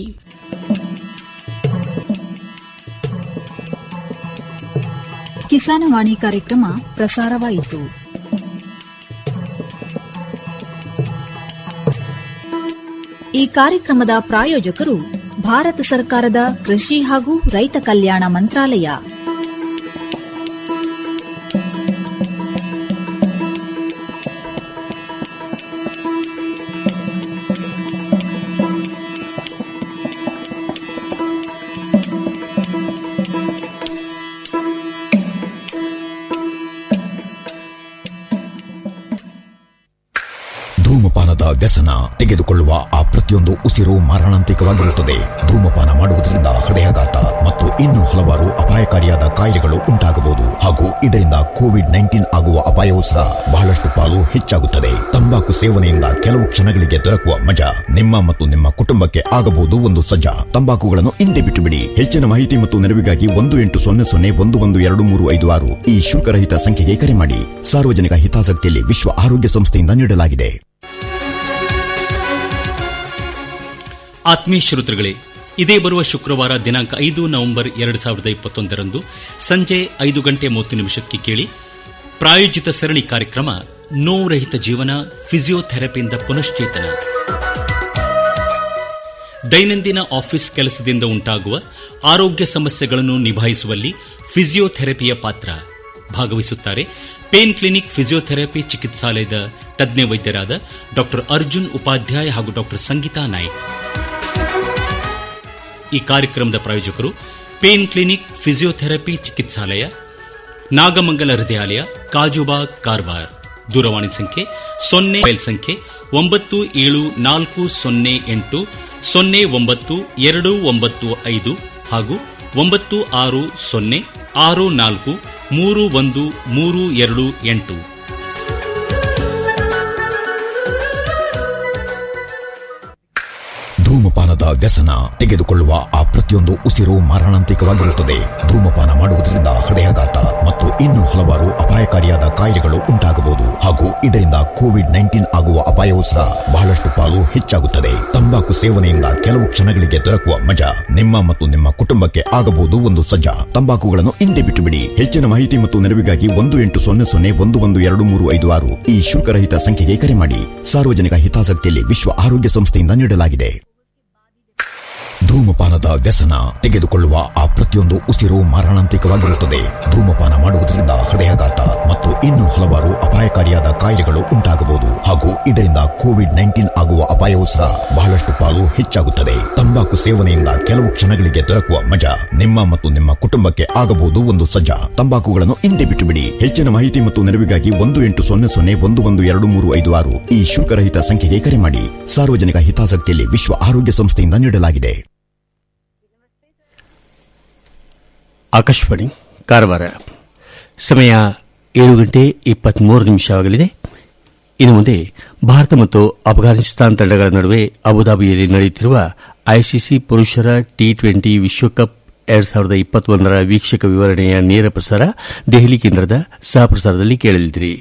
ಕಿಸಾನವಾಣಿ ಕಾರ್ಯಕ್ರಮ ಪ್ರಸಾರವಾಯಿತು ಈ ಕಾರ್ಯಕ್ರಮದ ಪ್ರಾಯೋಜಕರು ಭಾರತ ಸರ್ಕಾರದ ಕೃಷಿ ಹಾಗೂ ರೈತ ಕಲ್ಯಾಣ ಮಂತ್ರಾಲಯ ಧೂಮಪಾನದ ವ್ಯಸನ ತೆಗೆದುಕೊಳ್ಳುವ ಆ ಪ್ರತಿಯೊಂದು ಉಸಿರು ಮಾರಣಾಂತಿಕವಾಗಿರುತ್ತದೆ ಧೂಮಪಾನ ಮಾಡುವುದರಿಂದ ಹೃದಯಾಘಾತ ಮತ್ತು ಇನ್ನೂ ಹಲವಾರು ಅಪಾಯಕಾರಿಯಾದ ಕಾಯಿಲೆಗಳು ಉಂಟಾಗಬಹುದು ಹಾಗೂ ಇದರಿಂದ ಕೋವಿಡ್ ನೈನ್ಟೀನ್ ಆಗುವ ಅಪಾಯವೂ ಸಹ ಬಹಳಷ್ಟು ಪಾಲು ಹೆಚ್ಚಾಗುತ್ತದೆ ತಂಬಾಕು ಸೇವನೆಯಿಂದ ಕೆಲವು ಕ್ಷಣಗಳಿಗೆ ದೊರಕುವ ಮಜಾ ನಿಮ್ಮ ಮತ್ತು ನಿಮ್ಮ ಕುಟುಂಬಕ್ಕೆ ಆಗಬಹುದು ಒಂದು ಸಜ್ಜಾ ತಂಬಾಕುಗಳನ್ನು ಹಿಂದೆ ಬಿಟ್ಟು ಬಿಡಿ ಹೆಚ್ಚಿನ ಮಾಹಿತಿ ಮತ್ತು ನೆರವಿಗಾಗಿ ಒಂದು ಎಂಟು ಸೊನ್ನೆ ಸೊನ್ನೆ ಒಂದು ಒಂದು ಎರಡು ಮೂರು ಐದು ಆರು ಈ ಶುಲ್ಕರಹಿತ ಸಂಖ್ಯೆಗೆ ಕರೆ ಮಾಡಿ ಸಾರ್ವಜನಿಕ ಹಿತಾಸಕ್ತಿಯಲ್ಲಿ ವಿಶ್ವ ಆರೋಗ್ಯ ಸಂಸ್ಥೆಯಿಂದ ನೀಡಲಾಗಿದೆ ಆತ್ಮೀಯ ಶ್ರೋತೃಗಳೇ ಇದೇ ಬರುವ ಶುಕ್ರವಾರ ದಿನಾಂಕ ಐದು ನವೆಂಬರ್ ಎರಡು ಸಾವಿರದ ಇಪ್ಪತ್ತೊಂದರಂದು ಸಂಜೆ ಐದು ಗಂಟೆ ಮೂವತ್ತು ನಿಮಿಷಕ್ಕೆ ಕೇಳಿ ಪ್ರಾಯೋಜಿತ ಸರಣಿ ಕಾರ್ಯಕ್ರಮ ನೋವುರಹಿತ ಜೀವನ ಫಿಸಿಯೋಥೆರಪಿಯಿಂದ ಪುನಶ್ಚೇತನ ದೈನಂದಿನ ಆಫೀಸ್ ಕೆಲಸದಿಂದ ಉಂಟಾಗುವ ಆರೋಗ್ಯ ಸಮಸ್ಯೆಗಳನ್ನು ನಿಭಾಯಿಸುವಲ್ಲಿ ಫಿಸಿಯೋಥೆರಪಿಯ ಪಾತ್ರ ಭಾಗವಹಿಸುತ್ತಾರೆ ಪೇನ್ ಕ್ಲಿನಿಕ್ ಫಿಸಿಯೋಥೆರಪಿ ಚಿಕಿತ್ಸಾಲಯದ ತಜ್ಞ ವೈದ್ಯರಾದ ಡಾ ಅರ್ಜುನ್ ಉಪಾಧ್ಯಾಯ ಹಾಗೂ ಡಾ ಸಂಗೀತಾ ನಾಯ್ಕ್ ಈ ಕಾರ್ಯಕ್ರಮದ ಪ್ರಾಯೋಜಕರು ಪೇನ್ ಕ್ಲಿನಿಕ್ ಫಿಸಿಯೋಥೆರಪಿ ಚಿಕಿತ್ಸಾಲಯ ನಾಗಮಂಗಲ ಹೃದಯಾಲಯ ಕಾಜುಬಾಗ್ ಕಾರವಾರ್ ದೂರವಾಣಿ ಸಂಖ್ಯೆ ಸೊನ್ನೆ ಮೊಬೈಲ್ ಸಂಖ್ಯೆ ಒಂಬತ್ತು ಏಳು ನಾಲ್ಕು ಸೊನ್ನೆ ಎಂಟು ಸೊನ್ನೆ ಒಂಬತ್ತು ಎರಡು ಒಂಬತ್ತು ಐದು ಹಾಗೂ ಒಂಬತ್ತು ಆರು ಸೊನ್ನೆ ಆರು ನಾಲ್ಕು ಮೂರು ಒಂದು ಮೂರು ಎರಡು ಎಂಟು ಧೂಮಪಾನದ ವ್ಯಸನ ತೆಗೆದುಕೊಳ್ಳುವ ಆ ಪ್ರತಿಯೊಂದು ಉಸಿರು ಮಾರಣಾಂತಿಕವಾಗಿರುತ್ತದೆ ಧೂಮಪಾನ ಮಾಡುವುದರಿಂದ ಹೃದಯಾಘಾತ ಮತ್ತು ಇನ್ನೂ ಹಲವಾರು ಅಪಾಯಕಾರಿಯಾದ ಕಾಯಿಲೆಗಳು ಉಂಟಾಗಬಹುದು ಹಾಗೂ ಇದರಿಂದ ಕೋವಿಡ್ ನೈನ್ಟೀನ್ ಆಗುವ ಅಪಾಯವೂ ಸಹ ಬಹಳಷ್ಟು ಪಾಲು ಹೆಚ್ಚಾಗುತ್ತದೆ ತಂಬಾಕು ಸೇವನೆಯಿಂದ ಕೆಲವು ಕ್ಷಣಗಳಿಗೆ ದೊರಕುವ ಮಜಾ ನಿಮ್ಮ ಮತ್ತು ನಿಮ್ಮ ಕುಟುಂಬಕ್ಕೆ ಆಗಬಹುದು ಒಂದು ಸಜ್ಜಾ ತಂಬಾಕುಗಳನ್ನು ಹಿಂದೆ ಬಿಟ್ಟು ಬಿಡಿ ಹೆಚ್ಚಿನ ಮಾಹಿತಿ ಮತ್ತು ನೆರವಿಗಾಗಿ ಒಂದು ಎಂಟು ಸೊನ್ನೆ ಸೊನ್ನೆ ಒಂದು ಒಂದು ಎರಡು ಮೂರು ಐದು ಆರು ಈ ಶುಲ್ಕರಹಿತ ಸಂಖ್ಯೆಗೆ ಕರೆ ಮಾಡಿ ಸಾರ್ವಜನಿಕ ಹಿತಾಸಕ್ತಿಯಲ್ಲಿ ವಿಶ್ವ ಆರೋಗ್ಯ ಸಂಸ್ಥೆಯಿಂದ ನೀಡಲಾಗಿದೆ ಧೂಮಪಾನದ ವ್ಯಸನ ತೆಗೆದುಕೊಳ್ಳುವ ಆ ಪ್ರತಿಯೊಂದು ಉಸಿರು ಮಾರಣಾಂತಿಕವಾಗಿರುತ್ತದೆ ಧೂಮಪಾನ ಮಾಡುವುದರಿಂದ ಹೃದಯಾಘಾತ ಮತ್ತು ಇನ್ನೂ ಹಲವಾರು ಅಪಾಯಕಾರಿಯಾದ ಕಾಯಿಲೆಗಳು ಉಂಟಾಗಬಹುದು ಹಾಗೂ ಇದರಿಂದ ಕೋವಿಡ್ ನೈನ್ಟೀನ್ ಆಗುವ ಅಪಾಯವೂ ಸಹ ಬಹಳಷ್ಟು ಪಾಲು ಹೆಚ್ಚಾಗುತ್ತದೆ ತಂಬಾಕು ಸೇವನೆಯಿಂದ ಕೆಲವು ಕ್ಷಣಗಳಿಗೆ ದೊರಕುವ ಮಜಾ ನಿಮ್ಮ ಮತ್ತು ನಿಮ್ಮ ಕುಟುಂಬಕ್ಕೆ ಆಗಬಹುದು ಒಂದು ಸಜ್ಜಾ ತಂಬಾಕುಗಳನ್ನು ಹಿಂದೆ ಬಿಟ್ಟು ಬಿಡಿ ಹೆಚ್ಚಿನ ಮಾಹಿತಿ ಮತ್ತು ನೆರವಿಗಾಗಿ ಒಂದು ಎಂಟು ಸೊನ್ನೆ ಸೊನ್ನೆ ಒಂದು ಒಂದು ಎರಡು ಮೂರು ಐದು ಆರು ಈ ಶುಲ್ಕರಹಿತ ಸಂಖ್ಯೆಗೆ ಕರೆ ಮಾಡಿ ಸಾರ್ವಜನಿಕ ಹಿತಾಸಕ್ತಿಯಲ್ಲಿ ವಿಶ್ವ ಆರೋಗ್ಯ ಸಂಸ್ಥೆಯಿಂದ ನೀಡಲಾಗಿದೆ ಆಕಾಶವಾಣಿ ಕಾರವಾರ ಸಮಯ ಏಳು ಗಂಟೆ ಇಪ್ಪತ್ಮೂರು ನಿಮಿಷವಾಗಲಿದೆ ಇನ್ನು ಮುಂದೆ ಭಾರತ ಮತ್ತು ಅಫ್ಘಾನಿಸ್ತಾನ ತಂಡಗಳ ನಡುವೆ ಅಬುದಾಬಿಯಲ್ಲಿ ನಡೆಯುತ್ತಿರುವ ಐಸಿಸಿ ಪುರುಷರ ಟಿ ಟ್ವೆಂಟಿ ವಿಶ್ವಕಪ್ ಎರಡ್ ಸಾವಿರದ ಇಪ್ಪತ್ತೊಂದರ ವೀಕ್ಷಕ ವಿವರಣೆಯ ನೇರ ಪ್ರಸಾರ ದೆಹಲಿ ಕೇಂದ್ರದ ಸಹಪ್ರಸಾರದಲ್ಲಿ ಕೇಳಲಿದ್ದೀರಿ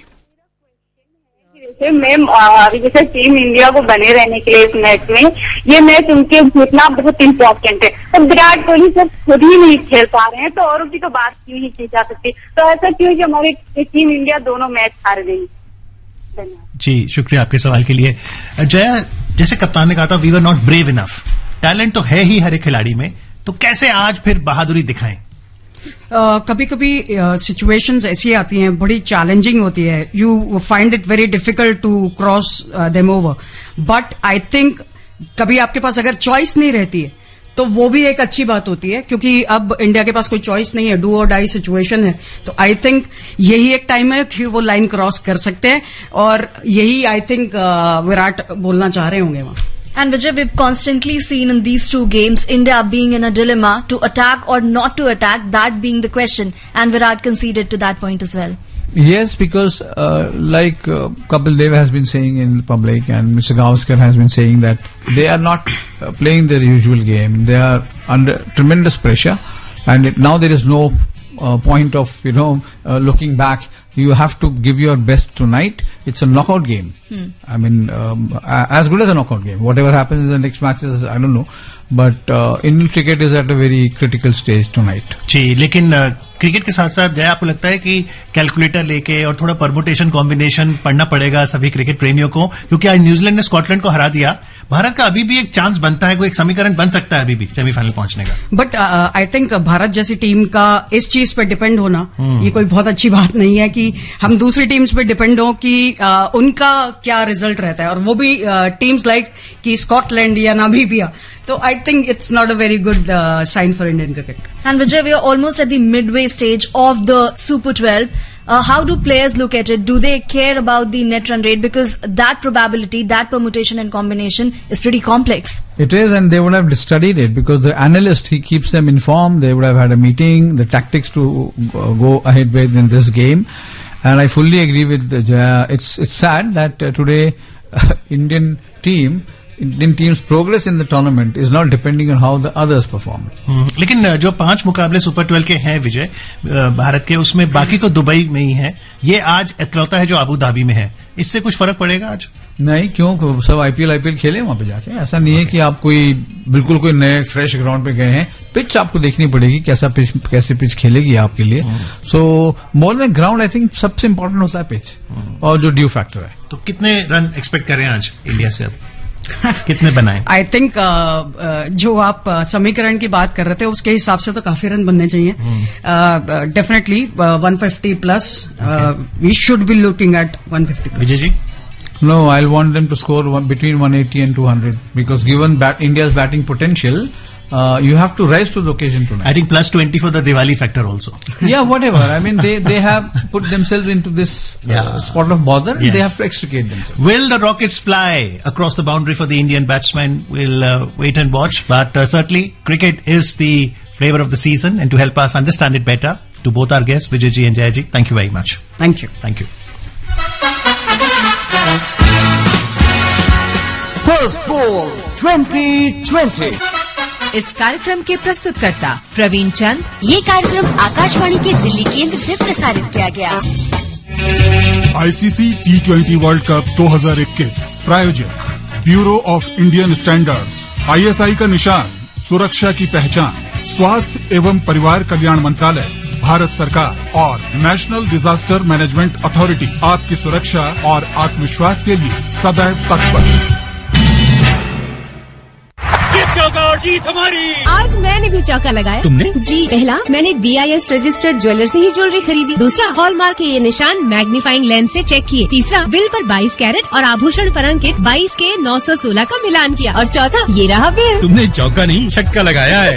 जैसे मैम अभी जैसे टीम इंडिया को बने रहने के लिए इस मैच में ये मैच उनके जीतना बहुत इम्पोर्टेंट है तो विराट कोहली सिर्फ खुद ही नहीं खेल पा रहे हैं तो औरों की तो बात क्यों नहीं की जा सकती तो ऐसा क्यों कि हमारी टीम इंडिया दोनों मैच हार गई धन्यवाद जी शुक्रिया आपके सवाल के लिए जया जैसे कप्तान ने कहा था we were not brave enough talent तो है ही हर एक खिलाड़ी में तो कैसे आज फिर बहादुरी दिखाएं कभी कभी सिचुएशंस ऐसी आती हैं बड़ी चैलेंजिंग होती है you find it very difficult to cross them over but I think कभी आपके पास अगर चॉइस नहीं रहती है तो वो भी एक अच्छी बात होती है क्योंकि अब इंडिया के पास कोई चॉइस नहीं है डू और डाई सिचुएशन है तो आई थिंक यही एक टाइम है कि वो लाइन क्रॉस कर सकते हैं और यही आई थिंक विराट बोलना चाह रहे होंगे वहां And Vijay, we've constantly seen in these two games India being in a dilemma to attack or not to attack, that being the question. And Virat conceded to that point as well. Yes, because uh, like uh, Kapil Dev has been saying in public and Mr. Gavaskar has been saying that they are not uh, playing their usual game. They are under tremendous pressure and it, now there is no uh, point of, you know, uh, looking back. You have to give your best tonight. It's a knockout game. Hmm. I mean, um, a- as good as a knockout game. Whatever happens in the next matches, I don't know. But uh, Indian cricket is at a very critical stage tonight. जी लेकिन अ, cricket के साथ साथ जया आपको लगता है कि calculator लेके और थोड़ा परमुटेशन कॉम्बिनेशन पढ़ना पड़ेगा सभी क्रिकेट प्रेमियों को क्योंकि आज न्यूजीलैंड ने स्कॉटलैंड को हरा दिया भारत का अभी भी एक चांस बनता है कोई एक समीकरण बन सकता है अभी भी सेमीफाइनल पहुंचने का बट आई थिंक भारत जैसी टीम का इस चीज पे डिपेंड होना हम्म। ये कोई बहुत अच्छी बात नहीं है कि हम दूसरी टीम्स पे डिपेंड हो कि uh, उनका क्या रिजल्ट रहता है और वो भी टीम्स लाइक कि स्कॉटलैंड या नामीबिया तो I think it's not a very good sign for Indian cricket And Vijay, we are almost at the midway stage of the Super 12. Uh, how do players look at it? Do they care about the net run rate? Because that probability, that permutation and combination is pretty complex. It is, and they would have studied it because the analyst he keeps them informed. They would have had a meeting, the tactics to go go ahead with in this game, and I fully agree with. Uh, Jaya. it's it's sad that uh, today Indian team, Indian team's progress in the tournament is not depending on how the others perform. Hmm, लेकिन अ, जो पांच मुकाबले super twelve के हैं विजय अ, भारत के उसमें बाकी तो दुबई में ही है ये आज इकलौता है जो अबू धाबी में है इससे कुछ फर्क पड़ेगा आज नहीं क्यों सब आईपीएल आईपीएल खेले वहां पे जाके ऐसा नहीं है कि आप कोई बिल्कुल कोई नए फ्रेश ग्राउंड पे गए हैं पिच आपको देखनी पड़ेगी कैसा पिच कैसे पिच खेलेगी आपके लिए so more than ground I think सबसे इम्पोर्टेंट होता है पिच और जो ड्यू फैक्टर है तो कितने रन एक्सपेक्ट करें आज इंडिया से अब कितने बनाए आई थिंक जो आप uh, समीकरण की बात कर रहे थे उसके हिसाब से तो काफी रन बनने चाहिए definitely 150 plus we should be looking at 150 Vijay ji No, I'll want them to score one, between 180 and 200 because given bat, India's batting potential, uh, you have to rise to the occasion tonight. I think plus 20 for the Diwali factor also. yeah, whatever. I mean, they, they have put themselves into this uh, Yeah. spot of bother. Yes. They have to extricate themselves. Will the Rockets fly across the boundary for the Indian batsmen? We'll uh, wait and watch. But uh, certainly, cricket is the flavor of the season. And to help us understand it better, to both our guests, Vijayji and Jayaji, thank you very much. Thank you. Thank you. First ball 2020 इस कार्यक्रम के प्रस्तुतकर्ता प्रवीण चंद ये कार्यक्रम आकाशवाणी के दिल्ली केंद्र से प्रसारित किया गया ICC T twenty world cup 2021 प्रायोजक bureau of Indian standards ISI का निशान सुरक्षा की पहचान स्वास्थ्य एवं परिवार कल्याण मंत्रालय भारत सरकार और नेशनल डिजास्टर मैनेजमेंट अथॉरिटी आपकी सुरक्षा और आत्मविश्वास के लिए सदैव तत्पर जीत हमारी आज मैंने भी चौका लगाया तुमने? जी पहला मैंने B I S registered jeweller से ही ज्वेलरी खरीदी दूसरा हॉलमार्क के ये निशान मैग्नीफाइंग लेंस से चेक किए तीसरा बिल पर 22 कैरेट और आभूषण पर अंकित 22 के 916 का मिलान किया और चौथा ये रहा बिल तुमने चौका नहीं छक्का लगाया है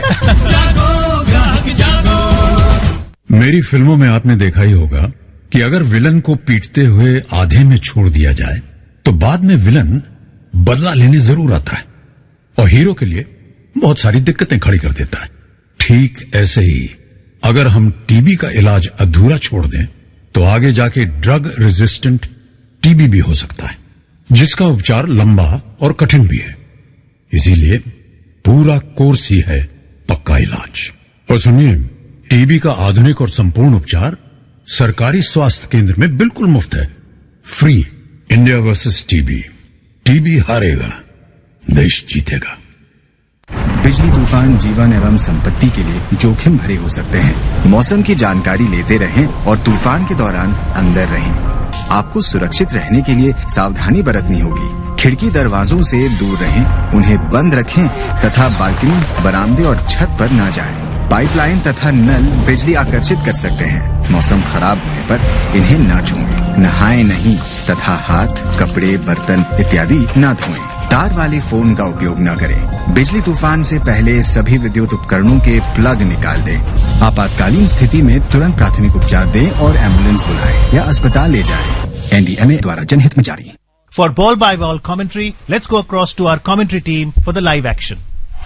मेरी फिल्मों में आपने देखा ही होगा कि अगर विलन को पीटते हुए आधे में छोड़ दिया जाए तो बाद में विलन बदला लेने जरूर आता है और हीरो के लिए बहुत सारी दिक्कतें खड़ी कर देता है ठीक ऐसे ही अगर हम टीबी का इलाज अधूरा छोड़ दें तो आगे जाके ड्रग रेजिस्टेंट टीबी भी हो सकता है जिसका उपचार लंबा और कठिन भी है इसीलिए पूरा कोर्स ही है पक्का इलाज और सुनिए टीबी का आधुनिक और संपूर्ण उपचार सरकारी स्वास्थ्य केंद्र में बिल्कुल मुफ्त है free India versus TB TB हारेगा देश जीतेगा बिजली तूफान जीवन एवं संपत्ति के लिए जोखिम भरे हो सकते हैं मौसम की जानकारी लेते रहें और तूफान के दौरान अंदर रहें आपको सुरक्षित रहने के लिए सावधानी बरतनी होगी खिड़की दरवाजों से दूर रहें उन्हें बंद रखें तथा बालकनी बरामदे और छत पर न जाएं। पाइपलाइन तथा नल बिजली आकर्षित कर सकते हैं मौसम खराब होने पर इन्हें न छुएं नहाएं नहीं तथा हाथ कपड़े बर्तन इत्यादि न धोएं तार वाले फोन का उपयोग न करें बिजली तूफान से पहले सभी विद्युत उपकरणों के प्लग निकाल दें आपातकालीन स्थिति में तुरंत प्राथमिक उपचार दें और एम्बुलेंस बुलाएं या अस्पताल ले जाएं एनडीएमए द्वारा जनहित में जारी For ball by ball commentary, let's go across to our commentary team for the live action.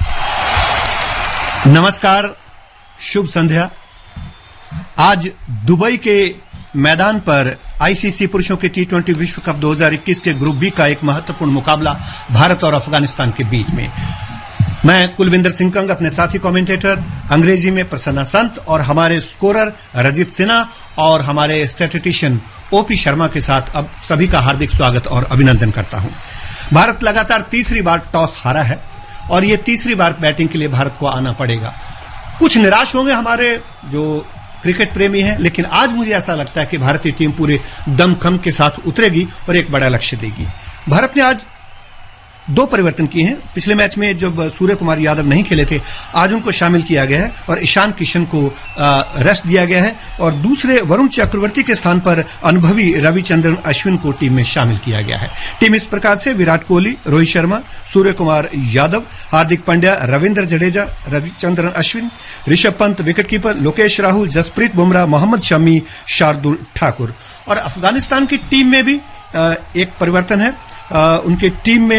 नमस्कार शुभ संध्या आज दुबई के मैदान पर आईसीसी पुरुषों के टी ट्वेंटी विश्व कप 2021 के ग्रुप बी का एक महत्वपूर्ण मुकाबला भारत और अफगानिस्तान के बीच में मैं कुलविंदर सिंह कंग अपने साथी कमेंटेटर अंग्रेजी में प्रसन्ना संत और हमारे स्कोरर रजित सिन्हा और हमारे स्टैटिस्टिशियन ओपी शर्मा के साथ अब सभी का हार्दिक स्वागत और अभिनंदन करता हूं भारत लगातार तीसरी बार टॉस हारा है और ये तीसरी बार बैटिंग के लिए भारत को आना पड़ेगा कुछ निराश होंगे हमारे जो क्रिकेट प्रेमी हैं लेकिन आज मुझे ऐसा लगता है कि भारतीय टीम पूरे दमखम के साथ उतरेगी और एक बड़ा लक्ष्य देगी भारत ने आज दो परिवर्तन किए हैं पिछले मैच में जब सूर्य कुमार यादव नहीं खेले थे आज उनको शामिल किया गया है और ईशान किशन को आ, रेस्ट दिया गया है और दूसरे वरुण चक्रवर्ती के स्थान पर अनुभवी रविचंद्रन अश्विन को टीम में शामिल किया गया है टीम इस प्रकार से विराट कोहली रोहित शर्मा सूर्य कुमार यादव हार्दिक पांड्या रविंद्र जडेजा रविचंद्रन अश्विन ऋषभ पंत विकेटकीपर लोकेश राहुल जसप्रीत बुमराह मोहम्मद शमी शार्दुल ठाकुर और अफगानिस्तान की टीम में भी आ, एक परिवर्तन है आ, उनकी टीम में